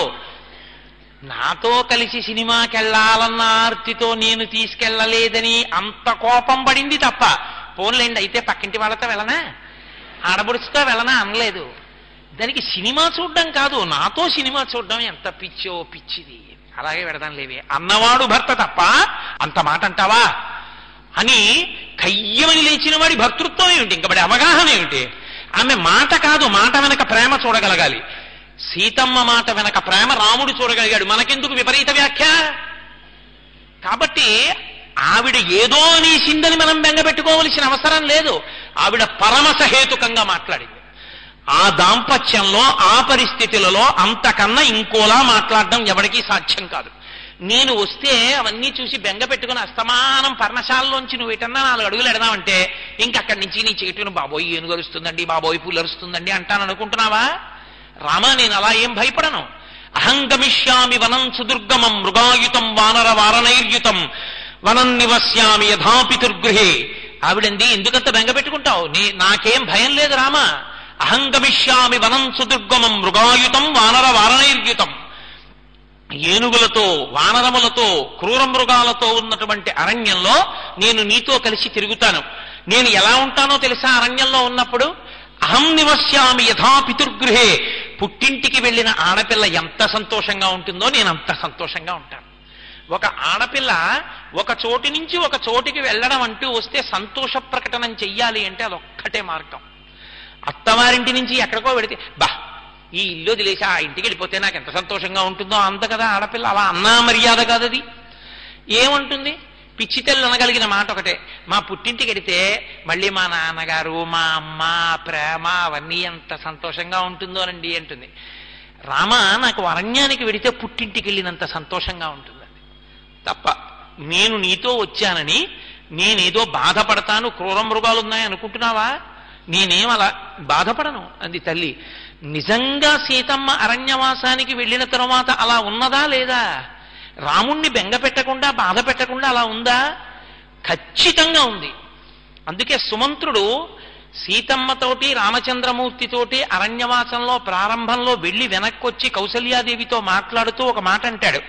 నాతో కలిసి సినిమాకి వెళ్ళాలన్న ఆర్తితో నేను తీసుకెళ్ళలేదని అంత కోపం పడింది తప్ప పోన్లేండి అయితే పక్కింటి వాళ్ళతో వెళ్ళనా ఆడబడుచుతో వెళ్ళనా అనలేదు దానికి సినిమా చూడడం కాదు నాతో సినిమా చూడడం ఎంత పిచ్చో పిచ్చిది అలాగే పెడదాం లేవే అన్నవాడు భర్త తప్ప అంత మాట అంటావా అని కయ్యమని లేచిన వాడి భర్తృత్వం ఏమిటి ఇంకా వాడి అవగాహన ఏమిటి ఆమె మాట కాదు మాట వెనక ప్రేమ చూడగలగాలి సీతమ్మ మాట వెనక ప్రేమ రాముడు చూడగలిగాడు మనకెందుకు విపరీత వ్యాఖ్య కాబట్టి ఆవిడ ఏదో అనేసిందని మనం బెంగపెట్టుకోవలసిన అవసరం లేదు ఆవిడ పరమసహేతుకంగా మాట్లాడింది ఆ దాంపత్యంలో ఆ పరిస్థితులలో అంతకన్నా ఇంకోలా మాట్లాడడం ఎవరికీ సాధ్యం కాదు నేను వస్తే అవన్నీ చూసి బెంగ పెట్టుకుని అస్తమానం పర్ణశాలలోంచి నువ్వు ఎటన్నా నాలుగు అడుగులు ఎడదామంటే ఇంకక్కడి నుంచి నీ చెట్టును బాబోయ్ ఏనుగు అరుస్తుందండి బాబోయ్ పుల్లు అరుస్తుందండి అంటాను అనుకుంటున్నావా రామా నేను అలా ఏం భయపడను అహం గమిష్యామి వనం సుదుర్గమం మృగాయుతం వానర వారణైర్యుతం వనం నివస్యామి యథాపితుర్గృహే ఆవిడంది ఎందుకంత బెంగ పెట్టుకుంటావు నీ నాకేం భయం లేదు రామా అహం గమిష్యామి వనం సుదుర్గమం మృగాయుతం వానర వారణైర్యుతం ఏనుగులతో వానరములతో క్రూర మృగాలతో ఉన్నటువంటి అరణ్యంలో నేను నీతో కలిసి తిరుగుతాను నేను ఎలా ఉంటానో తెలుసా అరణ్యంలో ఉన్నప్పుడు అహం నివస్యామి యథా పితృగృహే పుట్టింటికి వెళ్ళిన ఆడపిల్ల ఎంత సంతోషంగా ఉంటుందో నేను అంత సంతోషంగా ఉంటాను ఒక ఆడపిల్ల ఒక చోటు నుంచి ఒక చోటికి వెళ్ళడం అంటూ వస్తే సంతోష ప్రకటనం చెయ్యాలి అంటే అదొక్కటే మార్గం అత్తవారింటి నుంచి ఎక్కడికో వెడితే బా ఈ ఇల్లు వదిలేసి ఆ ఇంటికి వెళ్ళిపోతే నాకు ఎంత సంతోషంగా ఉంటుందో అంత కదా ఆడపిల్ల అలా అన్నా మర్యాద కాదది ఏముంటుంది పిచ్చి తెల్లు అనగలిగిన మాట ఒకటే మా పుట్టింటికి వెడితే మళ్ళీ మా నాన్నగారు మా అమ్మ ప్రేమ అవన్నీ ఎంత సంతోషంగా ఉంటుందోనండి అంటుంది రామ నాకు అరణ్యానికి వెడితే పుట్టింటికి వెళ్ళినంత సంతోషంగా ఉంటుందండి తప్ప నేను నీతో వచ్చానని నేనేదో బాధపడతాను క్రూర మృగాలు ఉన్నాయి అనుకుంటున్నావా నేనేం అలా బాధపడను అంది తల్లి నిజంగా సీతమ్మ అరణ్యవాసానికి వెళ్ళిన తరువాత అలా ఉన్నదా లేదా రాముణ్ణి బెంగ పెట్టకుండా బాధ పెట్టకుండా అలా ఉందా ఖచ్చితంగా ఉంది అందుకే సుమంత్రుడు సీతమ్మతోటి రామచంద్రమూర్తితోటి అరణ్యవాసంలో ప్రారంభంలో వెళ్ళి వెనక్కొచ్చి కౌసల్యాదేవితో మాట్లాడుతూ ఒక మాట అంటాడు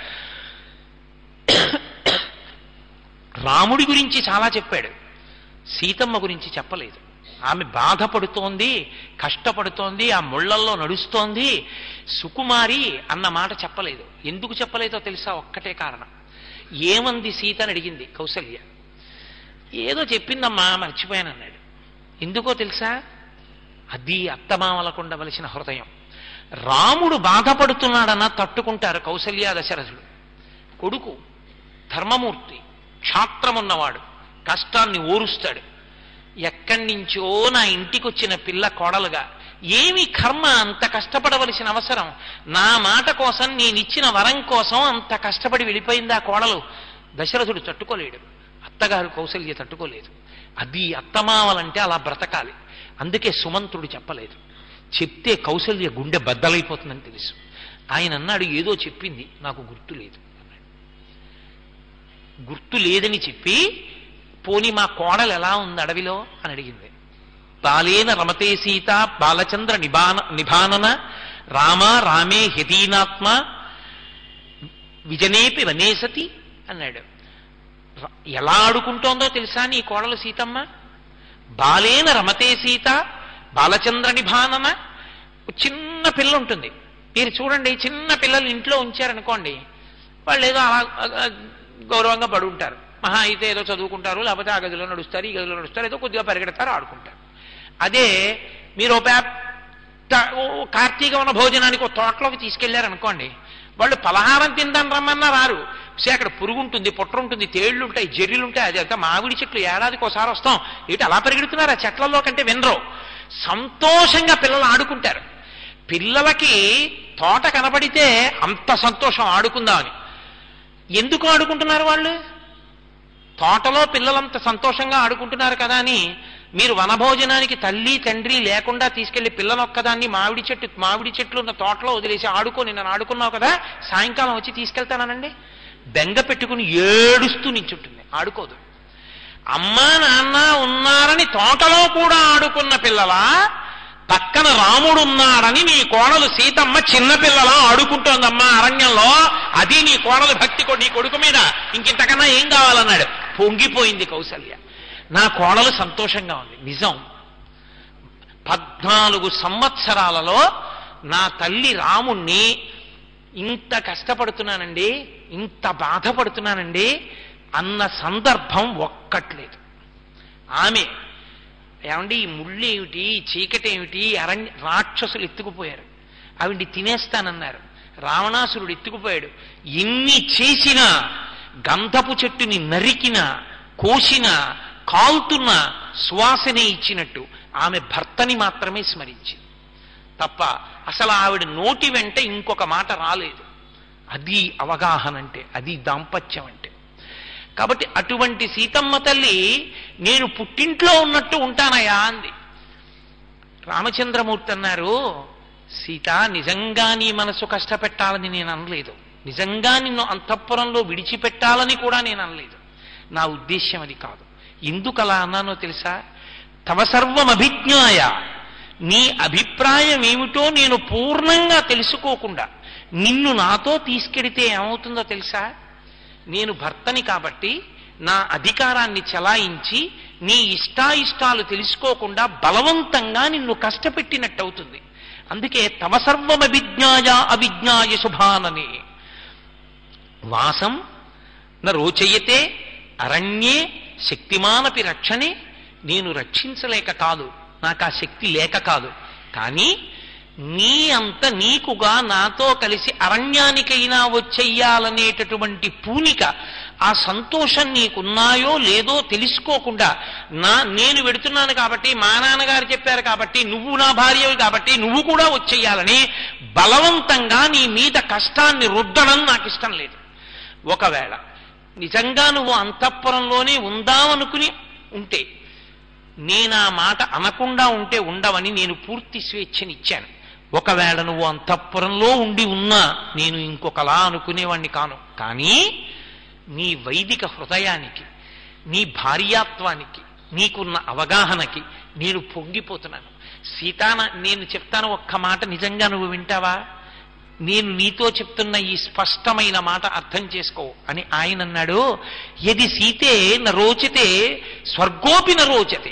రాముడి గురించి చాలా చెప్పాడు సీతమ్మ గురించి చెప్పలేదు ఆమె బాధపడుతోంది కష్టపడుతోంది ఆ ముళ్ళల్లో నడుస్తోంది సుకుమారి అన్న మాట చెప్పలేదు ఎందుకు చెప్పలేదో తెలుసా ఒక్కటే కారణం ఏమంది సీత అని అడిగింది కౌసల్య ఏదో చెప్పిందమ్మా మర్చిపోయానన్నాడు ఎందుకో తెలుసా అది అత్తమామలకు ఉండవలసిన హృదయం రాముడు బాధపడుతున్నాడన్న తట్టుకుంటారు కౌసల్య దశరథుడు కొడుకు ధర్మమూర్తి క్షాత్రమున్నవాడు కష్టాన్ని ఓరుస్తాడు ఎక్కడి నుంచో నా ఇంటికి వచ్చిన పిల్ల కోడలుగా ఏమి కర్మ అంత కష్టపడవలసిన అవసరం నా మాట కోసం నేనిచ్చిన వరం కోసం అంత కష్టపడి వెళ్ళిపోయింది ఆ కోడలు దశరథుడు తట్టుకోలేడు అత్తగారు కౌసల్య తట్టుకోలేదు అది అత్తమావలంటే అలా బ్రతకాలి అందుకే సుమంత్రుడు చెప్పలేదు చెప్తే కౌసల్య గుండె బద్దలైపోతుందని తెలుసు ఆయన అన్నాడు ఏదో చెప్పింది నాకు గుర్తు లేదు అన్నాడు గుర్తు లేదని చెప్పి పోని మా కోడలు ఎలా ఉంది అడవిలో అని అడిగింది బాలేన రమతే సీత బాలచంద్ర నిబాన నిబానన రామ రామే హ్యదీనాత్మ విజనేపి వనేసతి అన్నాడు ర- ఎలా ఆడుకుంటోందో తెలుసా నీ కోడలు సీతమ్మ బాలేన రమతే సీత బాలచంద్ర నిభానన ఒక చిన్న పిల్ల ఉంటుంది మీరు చూడండి చిన్న పిల్లలు ఇంట్లో ఉంచారనుకోండి వాళ్ళు ఏదో అలా ఆ, గౌరవంగా పడి ఉంటారు మహా అయితే ఏదో చదువుకుంటారు లేకపోతే ఆ గదిలో నడుస్తారు ఈ గదిలో నడుస్తారు ఏదో కొద్దిగా పరిగెడతారు ఆడుకుంటారు అదే మీరు ఒక పెద్ద ఓ కార్తీక వన భోజనానికి ఒక తోటలోకి తీసుకెళ్లారనుకోండి వాళ్ళు పలహారం తిందాం రమ్మన్నా రారు సే అక్కడ పురుగు ఉంటుంది పుట్ర ఉంటుంది తేళ్లు ఉంటాయి జర్రీలు ఉంటాయి అది అంతా మామిడి చెట్లు ఏడాదికి ఒకసారి వస్తాం ఏంటి అలా పరిగెడుతున్నారు ఆ చెట్లలో కంటే వినరు సంతోషంగా పిల్లలు ఆడుకుంటారు పిల్లలకి తోట కనబడితే అంత సంతోషం ఆడుకుందామని ఎందుకు ఆడుకుంటున్నారు వాళ్ళు తోటలో పిల్లలంత సంతోషంగా ఆడుకుంటున్నారు కదా అని మీరు వనభోజనానికి తల్లి తండ్రి లేకుండా తీసుకెళ్లి పిల్లనొక్కదాన్ని మామిడి చెట్టు మామిడి చెట్లు ఉన్న తోటలో వదిలేసి ఆడుకో నిన్న ఆడుకున్నావు కదా సాయంకాలం వచ్చి తీసుకెళ్తానండి బెంగ పెట్టుకుని ఏడుస్తూ నించుంటుంది ఆడుకోదు అమ్మా నాన్న ఉన్నారని తోటలో కూడా ఆడుకున్న పిల్లలా పక్కన రాముడు ఉన్నాడని నీ కోడలు సీతమ్మ చిన్నపిల్లలా ఆడుకుంటోందమ్మా అరణ్యంలో అది నీ కోడలు భక్తి కొ- నీ కొడుకు మీద ఇంకింతకన్నా ఏం కావాలన్నాడు పొంగిపోయింది కౌసల్య నా కోడలు సంతోషంగా ఉంది నిజం పద్నాలుగు సంవత్సరాలలో నా తల్లి రాముణ్ణి ఇంత కష్టపడుతున్నానండి ఇంత బాధపడుతున్నానండి అన్న సందర్భం ఒక్కట్లేదు ఆమె ఏమండి ఈ ముళ్ళు ఏమిటి ఈ చీకటి ఏమిటి ఈ అరణ్య రాక్షసులు ఎత్తుకుపోయారు ఆవిడ్ని తినేస్తానన్నారు రావణాసురుడు ఎత్తుకుపోయాడు ఎన్ని చేసినా గంధపు చెట్టుని నరికినా కోసినా కాల్తున్న సువాసనే ఇచ్చినట్టు ఆమె భర్తని మాత్రమే స్మరించింది తప్ప అసలు ఆవిడ నోటి వెంట ఇంకొక మాట రాలేదు అది అవగాహన అంటే అది దాంపత్యం అంటే కాబట్టి అటువంటి సీతమ్మ తల్లి నేను పుట్టింట్లో ఉన్నట్టు ఉంటానయా అంది రామచంద్రమూర్తి అన్నారు సీత నిజంగా నీ మనసు కష్టపెట్టాలని నేను అనలేదు నిజంగా నిన్ను అంతఃపురంలో విడిచిపెట్టాలని కూడా నేను అనలేదు నా ఉద్దేశ్యం అది కాదు ఎందుకు అలా అన్నానో తెలుసా తవ సర్వమభిజ్ఞాయ నీ అభిప్రాయం ఏమిటో నేను పూర్ణంగా తెలుసుకోకుండా నిన్ను నాతో తీసుకెడితే ఏమవుతుందో తెలుసా నేను భర్తని కాబట్టి నా అధికారాన్ని చలాయించి నీ ఇష్టాయిష్టాలు తెలుసుకోకుండా బలవంతంగా నిన్ను కష్టపెట్టినట్టు అవుతుంది అందుకే తవ సర్వమభిజ్ఞాయ అవిజ్ఞాయ శుభానని వాసం న రోచయతే అరణ్యే శక్తిమానపి రక్షణే నేను రక్షించలేక కాదు నాకు ఆ శక్తి లేక కాదు కానీ నీ అంత నీకుగా నాతో కలిసి అరణ్యానికైనా వచ్చెయ్యాలనేటటువంటి పూనిక ఆ సంతోషం నీకున్నాయో లేదో తెలుసుకోకుండా నా నేను వెడుతున్నాను కాబట్టి మా నాన్నగారు చెప్పారు కాబట్టి నువ్వు నా భార్యవి కాబట్టి నువ్వు కూడా వచ్చెయ్యాలని బలవంతంగా నీ మీద కష్టాన్ని రుద్దడం నాకు ఇష్టం లేదు ఒకవేళ నిజంగా నువ్వు అంతఃపురంలోనే ఉందామనుకుని ఉంటే నేను ఆ మాట అనకుండా ఉంటే ఉండవని నేను పూర్తి స్వేచ్ఛనిచ్చాను ఒకవేళ నువ్వు అంతఃపురంలో ఉండి ఉన్నా నేను ఇంకొకలా అనుకునేవాణ్ణి కాను కానీ నీ వైదిక హృదయానికి నీ భార్యాత్వానికి నీకున్న అవగాహనకి నేను పొంగిపోతున్నాను సీతాన నేను చెప్తాను ఒక్క మాట నిజంగా నువ్వు వింటావా నేను నీతో చెప్తున్న ఈ స్పష్టమైన మాట అర్థం చేసుకో అని ఆయన అన్నాడు ఎది సీతే నరోచతే స్వర్గోపి నరోచతే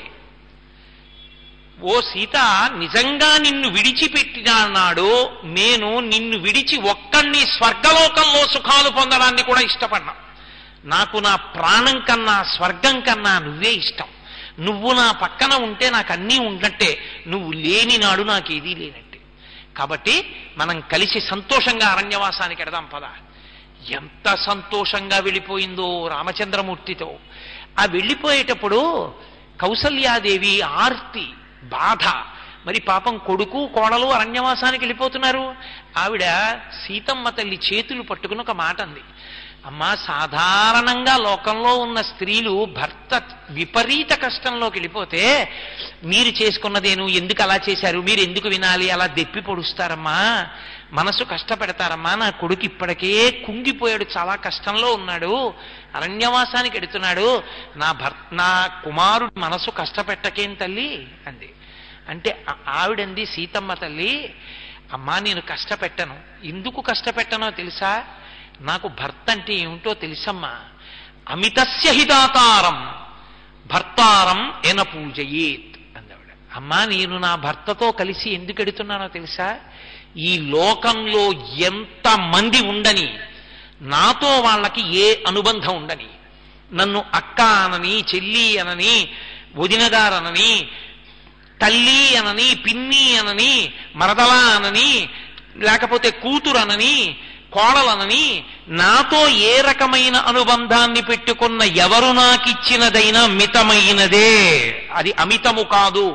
ఓ సీత నిజంగా నిన్ను విడిచిపెట్టినాడు నేను నిన్ను విడిచి ఒక్కడిని స్వర్గలోకంలో సుఖాలు పొందడాన్ని కూడా ఇష్టపడినా నాకు నా ప్రాణం కన్నా స్వర్గం కన్నా నువ్వే ఇష్టం నువ్వు నా పక్కన ఉంటే నాకు అన్నీ ఉన్నట్టే నువ్వు లేని నాడు నాకు ఏదీ లేనట్టే కాబట్టి మనం కలిసి సంతోషంగా అరణ్యవాసానికి ఎడదాం పద ఎంత సంతోషంగా వెళ్ళిపోయిందో రామచంద్రమూర్తితో ఆ వెళ్ళిపోయేటప్పుడు కౌసల్యాదేవి ఆర్తి బాధ మరి పాపం కొడుకు కోడలు అరణ్యవాసానికి వెళ్ళిపోతున్నారు ఆవిడ సీతమ్మ తల్లి చేతులు పట్టుకుని ఒక మాట అంది అమ్మా సాధారణంగా లోకంలో ఉన్న స్త్రీలు భర్త విపరీత కష్టంలోకి వెళ్ళిపోతే మీరు చేసుకున్నదేను ఎందుకు అలా చేశారు మీరు ఎందుకు వినాలి అలా దెప్పి పొడుస్తారమ్మా మనసు కష్టపెడతారమ్మా నా కొడుకు ఇప్పటికే కుంగిపోయాడు చాలా కష్టంలో ఉన్నాడు అరణ్యవాసానికి ఎడుతున్నాడు నా భర్త నా కుమారుడు మనసు కష్టపెట్టకేం తల్లి అంది అంటే ఆ- ఆవిడంది సీతమ్మ తల్లి అమ్మా నేను కష్టపెట్టను ఎందుకు కష్టపెట్టనో తెలుసా నాకు భర్త అంటే ఏమిటో తెలుసమ్మా అమితస్య హితాతారం భర్తారం ఎన పూజయేత్ అందావిడ అమ్మా నేను నా భర్తతో కలిసి ఎందుకు ఎడుతున్నానో తెలుసా ఈ లోకంలో ఎంత మంది ఉండని నాతో వాళ్ళకి ఏ అనుబంధం ఉండని నన్ను అక్క అనని చెల్లి అనని వదినగారనని తల్లి అనని పిన్ని అనని మరదలా అనని లేకపోతే కూతురు అనని కోడలనని నాతో ఏ రకమైన అనుబంధాన్ని పెట్టుకున్న ఎవరు నాకిచ్చినదైనా మితమైనదే అది అమితము కాదు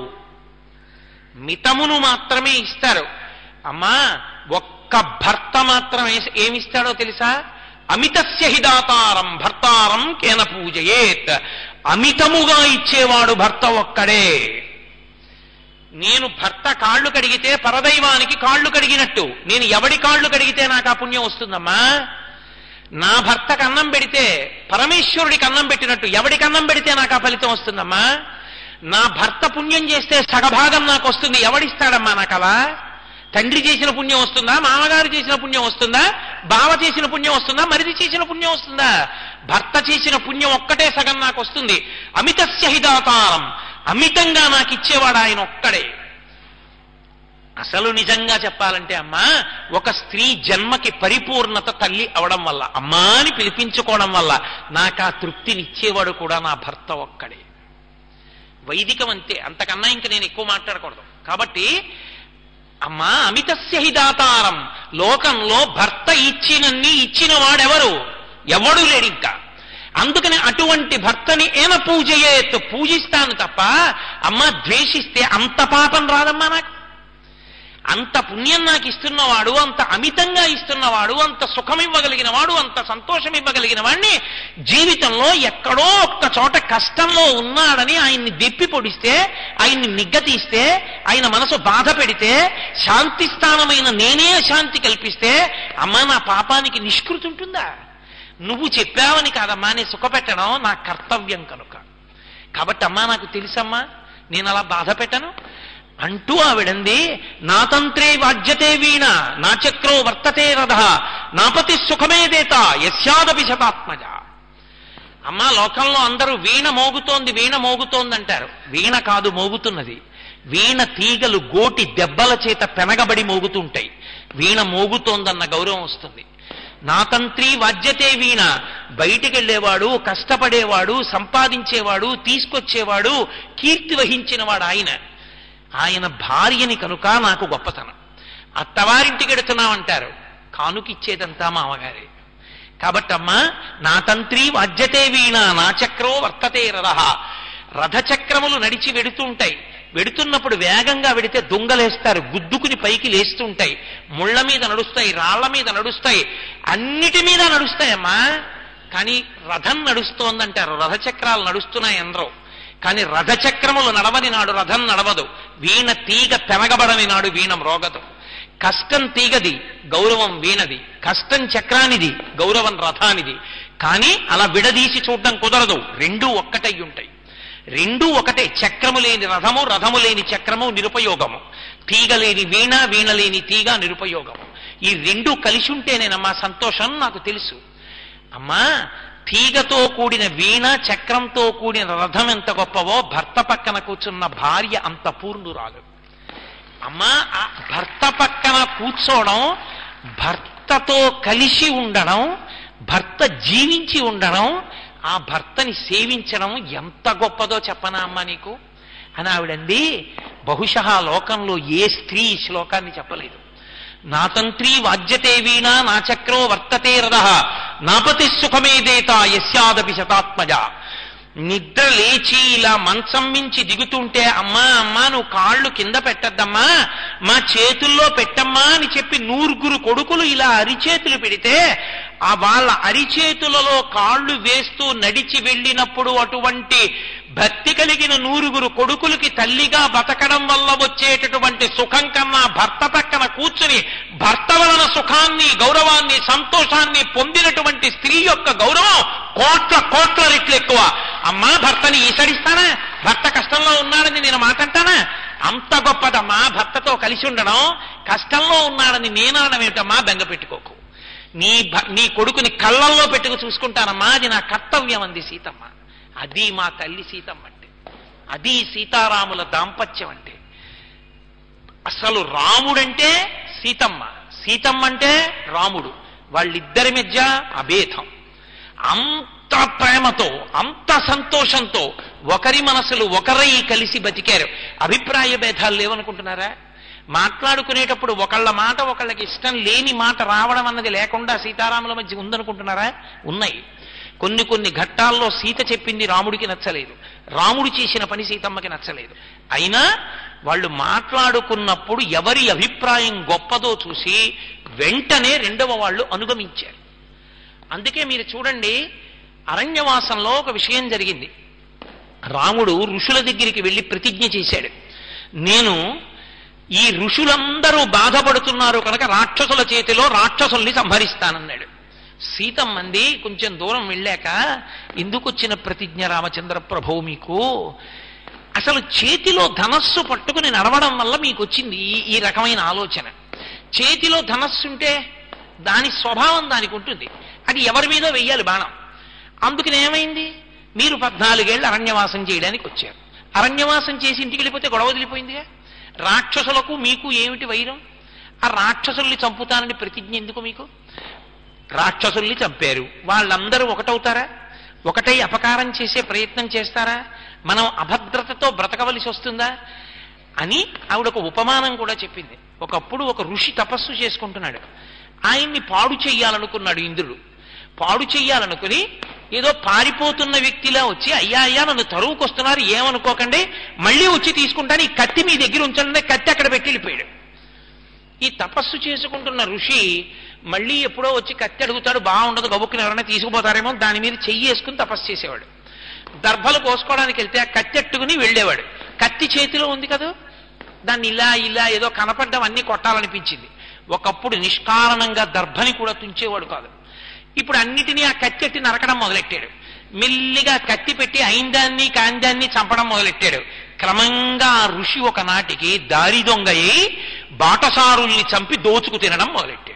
మితమును మాత్రమే ఇస్తారు అమ్మా ఒక్క భర్త మాత్రమే ఏమిస్తాడో తెలుసా అమితస్య హిదాతారం భర్తారం కేన పూజయేత్ అమితముగా ఇచ్చేవాడు భర్త ఒక్కడే నేను భర్త కాళ్ళు కడిగితే పరదైవానికి కాళ్ళు కడిగినట్టు నేను ఎవడి కాళ్ళు కడిగితే నాకు ఆ పుణ్యం వస్తుందమ్మా నా భర్తకు అన్నం పెడితే పరమేశ్వరుడికి అన్నం పెట్టినట్టు ఎవడికి అన్నం పెడితే నాకు ఆ ఫలితం వస్తుందమ్మా నా భర్త పుణ్యం చేస్తే సగభాగం నాకు వస్తుంది ఎవడిస్తాడమ్మా నాకు అలా తండ్రి చేసిన పుణ్యం వస్తుందా మామగారు చేసిన పుణ్యం వస్తుందా బావ చేసిన పుణ్యం వస్తుందా మరిది చేసిన పుణ్యం వస్తుందా భర్త చేసిన పుణ్యం ఒక్కటే సగం నాకు వస్తుంది అమితస్య హిదాతారం అమితంగా నాకు ఇచ్చేవాడు ఆయన ఒక్కడే అసలు నిజంగా చెప్పాలంటే అమ్మా ఒక స్త్రీ జన్మకి పరిపూర్ణత తల్లి అవడం వల్ల అమ్మా అని పిలిపించుకోవడం వల్ల నాకు ఆ తృప్తినిచ్చేవాడు కూడా నా భర్త ఒక్కడే వైదికం అంతే అంతకన్నా ఇంక నేను ఎక్కువ మాట్లాడకూడదు కాబట్టి అమ్మా అమితస్య హిదాతారం లోకంలో భర్త ఇచ్చినన్ని ఇచ్చిన వాడెవరు ఎవడు లేడు ఇంకా అందుకని అటువంటి భర్తని ఏన పూజయేత్ పూజిస్తాను తప్ప అమ్మ ద్వేషిస్తే అంత పాపం రాదమ్మా నాకు అంత పుణ్యం నాకు ఇస్తున్నవాడు అంత అమితంగా ఇస్తున్నవాడు అంత సుఖం ఇవ్వగలిగిన వాడు అంత సంతోషం ఇవ్వగలిగిన వాడిని జీవితంలో ఎక్కడో ఒక్క చోట కష్టంలో ఉన్నాడని ఆయన్ని దెప్పి పొడిస్తే ఆయన్ని నిగ్గతీస్తే ఆయన మనసు బాధ పెడితే శాంతి స్థానమైన నేనే శాంతి కల్పిస్తే అమ్మ నా పాపానికి నిష్కృతి ఉంటుందా నువ్వు చెప్పావని కాదమ్మా నేను సుఖపెట్టడం నా కర్తవ్యం కనుక కాబట్టి అమ్మా నాకు తెలుసమ్మా నేను అలా బాధ పెట్టను అంటూ ఆవిడంది నా తంత్రే వాజ్యతే వీణ నా చక్రో వర్తతే రథ నాపతి సుఖమేదేత యస్యాదపి శతాత్మజ అమ్మా లోకంలో అందరూ వీణ మోగుతోంది వీణ మోగుతోంది అంటారు వీణ కాదు మోగుతున్నది వీణ తీగలు గోటి దెబ్బల చేత పెనగబడి మోగుతుంటాయి వీణ మోగుతోందన్న గౌరవం వస్తుంది నా తంత్రి వాద్యతే వీణ బయటికి వెళ్ళేవాడు కష్టపడేవాడు సంపాదించేవాడు తీసుకొచ్చేవాడు కీర్తి వహించినవాడు ఆయన ఆయన భార్యని కనుక నాకు గొప్పతనం అత్తవారింటికి వెడుతున్నామంటారు కానుకిచ్చేదంతా మామగారే కాబట్టమ్మా నా తంత్రి వాద్యతే వీణ నా చక్రో వర్తతే రథ రథచక్రములు నడిచి వెడుతుంటాయి వెడుతున్నప్పుడు వేగంగా వెడితే దొంగలేస్తారు గుద్దుకుని పైకి లేస్తుంటాయి ముళ్ళ మీద నడుస్తాయి రాళ్ల మీద నడుస్తాయి అన్నిటి మీద నడుస్తాయమ్మా కానీ రథం నడుస్తోందంటారు రథచక్రాలు నడుస్తున్నాయి అందరూ కానీ రథచక్రములు నడవని నాడు రథం నడవదు వీణ తీగ తెనగబడని నాడు వీణ మ్రోగదు కష్టం తీగది గౌరవం వీణది కష్టం చక్రానిది గౌరవం రథానిది కానీ అలా విడదీసి చూడడం కుదరదు రెండూ ఒక్కటై ఉంటాయి రెండూ ఒకటే చక్రము లేని రథము రథము లేని చక్రము నిరుపయోగము తీగ లేని వీణ వీణ లేని తీగ నిరుపయోగము ఈ రెండు కలిసి ఉంటేనేనమ్మా సంతోషం నాకు తెలుసు అమ్మా తీగతో కూడిన వీణ చక్రంతో కూడిన రథం ఎంత గొప్పవో భర్త పక్కన కూర్చున్న భార్య అంత పూర్ణురాలు అమ్మా ఆ భర్త పక్కన కూర్చోవడం భర్తతో కలిసి ఉండడం భర్త జీవించి ఉండడం ఆ భర్తని సేవించడం ఎంత గొప్పదో చెప్పనా అమ్మా నీకు అని ఆవిడంది బహుశः లోకంలో ఏ స్త్రీ ఈ శ్లోకాన్ని చెప్పలేదు నా తంత్రీ వాద్యతే వీణ నా చక్రో వర్తతే రథ నాపతి సుఖమేదేత యస్యాదపి శతాత్మజ నిద్ర లేచి ఇలా మంచం మించి దిగుతుంటే అమ్మా అమ్మా నువ్వు కాళ్ళు కింద పెట్టద్దమ్మా మా చేతుల్లో పెట్టమ్మా అని చెప్పి నూరుగురు కొడుకులు ఇలా అరిచేతులు పెడితే ఆ వాళ్ళ అరిచేతులలో కాళ్ళు వేస్తూ నడిచి వెళ్ళినప్పుడు అటువంటి భక్తి కలిగిన నూరుగురు కొడుకులకి తల్లిగా బతకడం వల్ల వచ్చేటటువంటి సుఖం కన్నా భర్త పక్కన కూర్చుని భర్త వలన సుఖాన్ని గౌరవాన్ని సంతోషాన్ని పొందినటువంటి స్త్రీ యొక్క గౌరవం కోట్ల కోట్ల రెట్లు ఎక్కువ అమ్మా భర్తని ఈసడిస్తానా భర్త కష్టంలో ఉన్నాడని నేను మాటంటానా అంత గొప్పదమ్మా భర్తతో కలిసి ఉండడం కష్టంలో ఉన్నాడని నేనడం ఏమిటమ్మా బెంగ పెట్టుకోకు నీ భ- నీ కొడుకుని కళ్ళల్లో పెట్టుకు చూసుకుంటానమ్మా అది నా కర్తవ్యం అంది సీతమ్మ అది మా తల్లి సీతమ్మ అంటే అది సీతారాముల దాంపత్యం అంటే అసలు రాముడంటే సీతమ్మ సీతమ్మ అంటే రాముడు వాళ్ళిద్దరి మధ్య అభేదం అంత ప్రేమతో అంత సంతోషంతో ఒకరి మనసులు ఒకరై కలిసి బతికారు అభిప్రాయ భేదాలు లేవనుకుంటున్నారా మాట్లాడుకునేటప్పుడు ఒకళ్ళ మాట ఒకళ్ళకి ఇష్టం లేని మాట రావడం అన్నది లేకుండా సీతారాముల మధ్య ఉందనుకుంటున్నారా ఉన్నాయి కొన్ని కొన్ని ఘట్టాల్లో సీత చెప్పింది రాముడికి నచ్చలేదు రాముడు చేసిన పని సీతమ్మకి నచ్చలేదు అయినా వాళ్ళు మాట్లాడుకున్నప్పుడు ఎవరి అభిప్రాయం గొప్పదో చూసి వెంటనే రెండవ వాళ్ళు అనుగమించారు అందుకే మీరు చూడండి అరణ్యవాసంలో ఒక విషయం జరిగింది రాముడు ఋషుల దగ్గరికి వెళ్ళి ప్రతిజ్ఞ చేశాడు నేను ఈ ఋషులందరూ బాధపడుతున్నారు కనుక రాక్షసుల చేతిలో రాక్షసుల్ని సంహరిస్తానన్నాడు సీతమ్మంది కొంచెం దూరం వెళ్ళాక ఎందుకు వచ్చిన ప్రతిజ్ఞ రామచంద్ర ప్రభు మీకు అసలు చేతిలో ధనస్సు పట్టుకుని నడవడం వల్ల మీకు వచ్చింది ఈ- ఈ రకమైన ఆలోచన చేతిలో ధనస్సు ఉంటే దాని స్వభావం దానికి ఉంటుంది అది ఎవరి మీద వెయ్యాలి బాణం అందుకని ఏమైంది మీరు పద్నాలుగేళ్ళు అరణ్యవాసం చేయడానికి వచ్చారు అరణ్యవాసం చేసి ఇంటికి వెళ్ళిపోతే గొడవ వదిలిపోయిందిగా రాక్షసులకు మీకు ఏమిటి వైరం ఆ రాక్షసుల్ని చంపుతానని ప్రతిజ్ఞ ఎందుకు మీకు రాక్షసుల్ని చంపారు వాళ్ళందరూ ఒకటవుతారా ఒకటై అపకారం చేసే ప్రయత్నం చేస్తారా మనం అభద్రతతో బ్రతకవలసి వస్తుందా అని ఆవిడ ఒక ఉపమానం కూడా చెప్పింది ఒకప్పుడు ఒక ఋషి తపస్సు చేసుకుంటున్నాడు ఆయన్ని పాడు చెయ్యాలనుకున్నాడు ఇంద్రుడు పాడు చెయ్యాలనుకుని ఏదో పారిపోతున్న వ్యక్తిలా వచ్చి అయ్యా అయ్యా నన్ను తరువుకొస్తున్నారు ఏమనుకోకండి మళ్ళీ వచ్చి తీసుకుంటాను ఈ కత్తి మీ దగ్గర ఉంచండి కత్తి అక్కడ పెట్టి వెళ్ళిపోయాడు ఈ తపస్సు చేసుకుంటున్న ఋషి మళ్ళీ ఎప్పుడో వచ్చి కత్తి అడుగుతాడు బాగుండదు గబుక్కుని ఎవరైనా తీసుకుపోతారేమో దాని మీద చెయ్యి వేసుకుని తపస్సు చేసేవాడు దర్భలు కోసుకోవడానికి వెళ్తే ఆ కత్తి అట్టుకుని వెళ్ళేవాడు కత్తి చేతిలో ఉంది కదా దాన్ని ఇలా ఇలా ఏదో కనపడ్డం అన్ని కొట్టాలనిపించింది ఒకప్పుడు నిష్కారణంగా దర్భని కూడా తుంచేవాడు కాదు ఇప్పుడు అన్నిటినీ ఆ కత్తి ఎట్టి నరకడం మొదలెట్టాడు మెల్లిగా కత్తి పెట్టి అయిందాన్ని కాందాన్ని చంపడం మొదలెట్టాడు క్రమంగా ఆ ఋషి ఒకనాటికి దారి దొంగయి బాటసారుల్ని చంపి దోచుకు తినడం మొదలెట్టాడు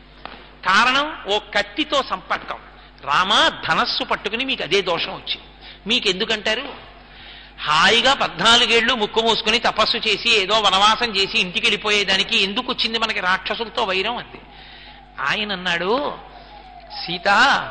కారణం ఓ కత్తితో సంపర్కం రామ ధనస్సు పట్టుకుని మీకు అదే దోషం వచ్చింది మీకు ఎందుకంటారు హాయిగా పద్నాలుగేళ్లు ముక్కు మూసుకుని తపస్సు చేసి ఏదో వనవాసం చేసి ఇంటికి వెళ్ళిపోయేదానికి ఎందుకు వచ్చింది మనకి రాక్షసులతో వైరం అంది ఆయన అన్నాడు సీత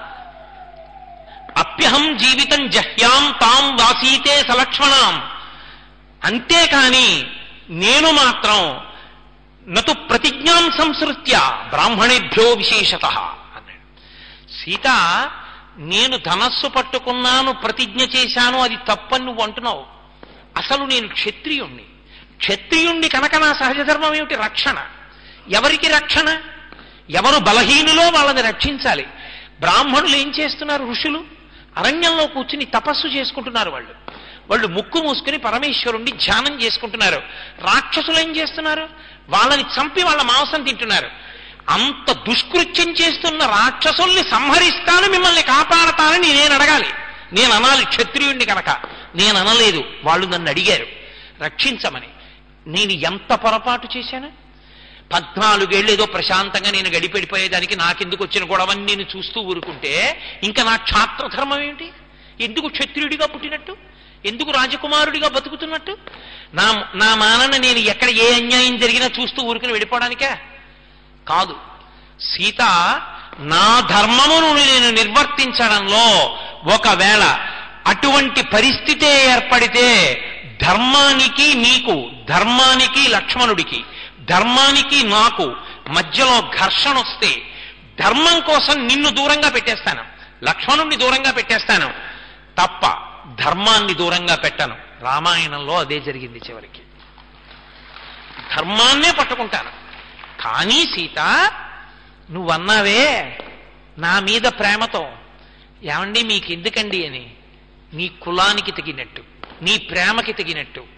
అప్యహం జీవితం జహ్యాం తాం వాసీతే సలక్ష్మణాం అంతేకాని నేను మాత్రం నతు ప్రతిజ్ఞాం సంసృత్య బ్రాహ్మణేభ్యో విశేషత అన్నాడు సీత నేను ధనస్సు పట్టుకున్నాను ప్రతిజ్ఞ చేశాను అది తప్పని నువ్వు అంటున్నావు అసలు నేను క్షత్రియుణ్ణి క్షత్రియుణ్ణి కనుక నా సహజ ధర్మం ఏమిటి రక్షణ ఎవరికి రక్షణ ఎవరు బలహీనులో వాళ్ళని రక్షించాలి బ్రాహ్మణులు ఏం చేస్తున్నారు ఋషులు అరణ్యంలో కూర్చుని తపస్సు చేసుకుంటున్నారు వాళ్ళు వాళ్ళు ముక్కు మూసుకుని పరమేశ్వరుణ్ణి ధ్యానం చేసుకుంటున్నారు రాక్షసులు ఏం చేస్తున్నారు వాళ్ళని చంపి వాళ్ళ మాంసం తింటున్నారు అంత దుష్కృత్యం చేస్తున్న రాక్షసుల్ని సంహరిస్తాను మిమ్మల్ని కాపాడతానని నేను అడగాలి నేను అనాలి క్షత్రియుణ్ణి కనుక నేను అనలేదు వాళ్ళు నన్ను అడిగారు రక్షించమని నేను ఎంత పొరపాటు చేశాను పద్నాలుగేళ్ళు ఏదో ప్రశాంతంగా నేను గడిపెడిపోయేదానికి నాకెందుకు వచ్చిన గొడవని నేను చూస్తూ ఊరుకుంటే ఇంకా నా క్షాత్రధర్మం ఏమిటి ఎందుకు క్షత్రియుడిగా పుట్టినట్టు ఎందుకు రాజకుమారుడిగా బతుకుతున్నట్టు నా నా మానన నేను ఎక్కడ ఏ అన్యాయం జరిగినా చూస్తూ ఊరుకుని వెళ్ళిపోవడానికా కాదు సీత నా ధర్మమును నేను నిర్వర్తించడంలో ఒకవేళ అటువంటి పరిస్థితే ఏర్పడితే ధర్మానికి నీకు ధర్మానికి లక్ష్మణుడికి ధర్మానికి నాకు మధ్యలో ఘర్షణ వస్తే ధర్మం కోసం నిన్ను దూరంగా పెట్టేస్తాను లక్ష్మణుణ్ణి దూరంగా పెట్టేస్తాను తప్ప ధర్మాన్ని దూరంగా పెట్టను రామాయణంలో అదే జరిగింది చివరికి ధర్మాన్నే పట్టుకుంటాను కానీ సీత నువ్వన్నావే నా మీద ప్రేమతో ఏమండి మీకు ఎందుకండి అని నీ కులానికి తగినట్టు నీ ప్రేమకి తగినట్టు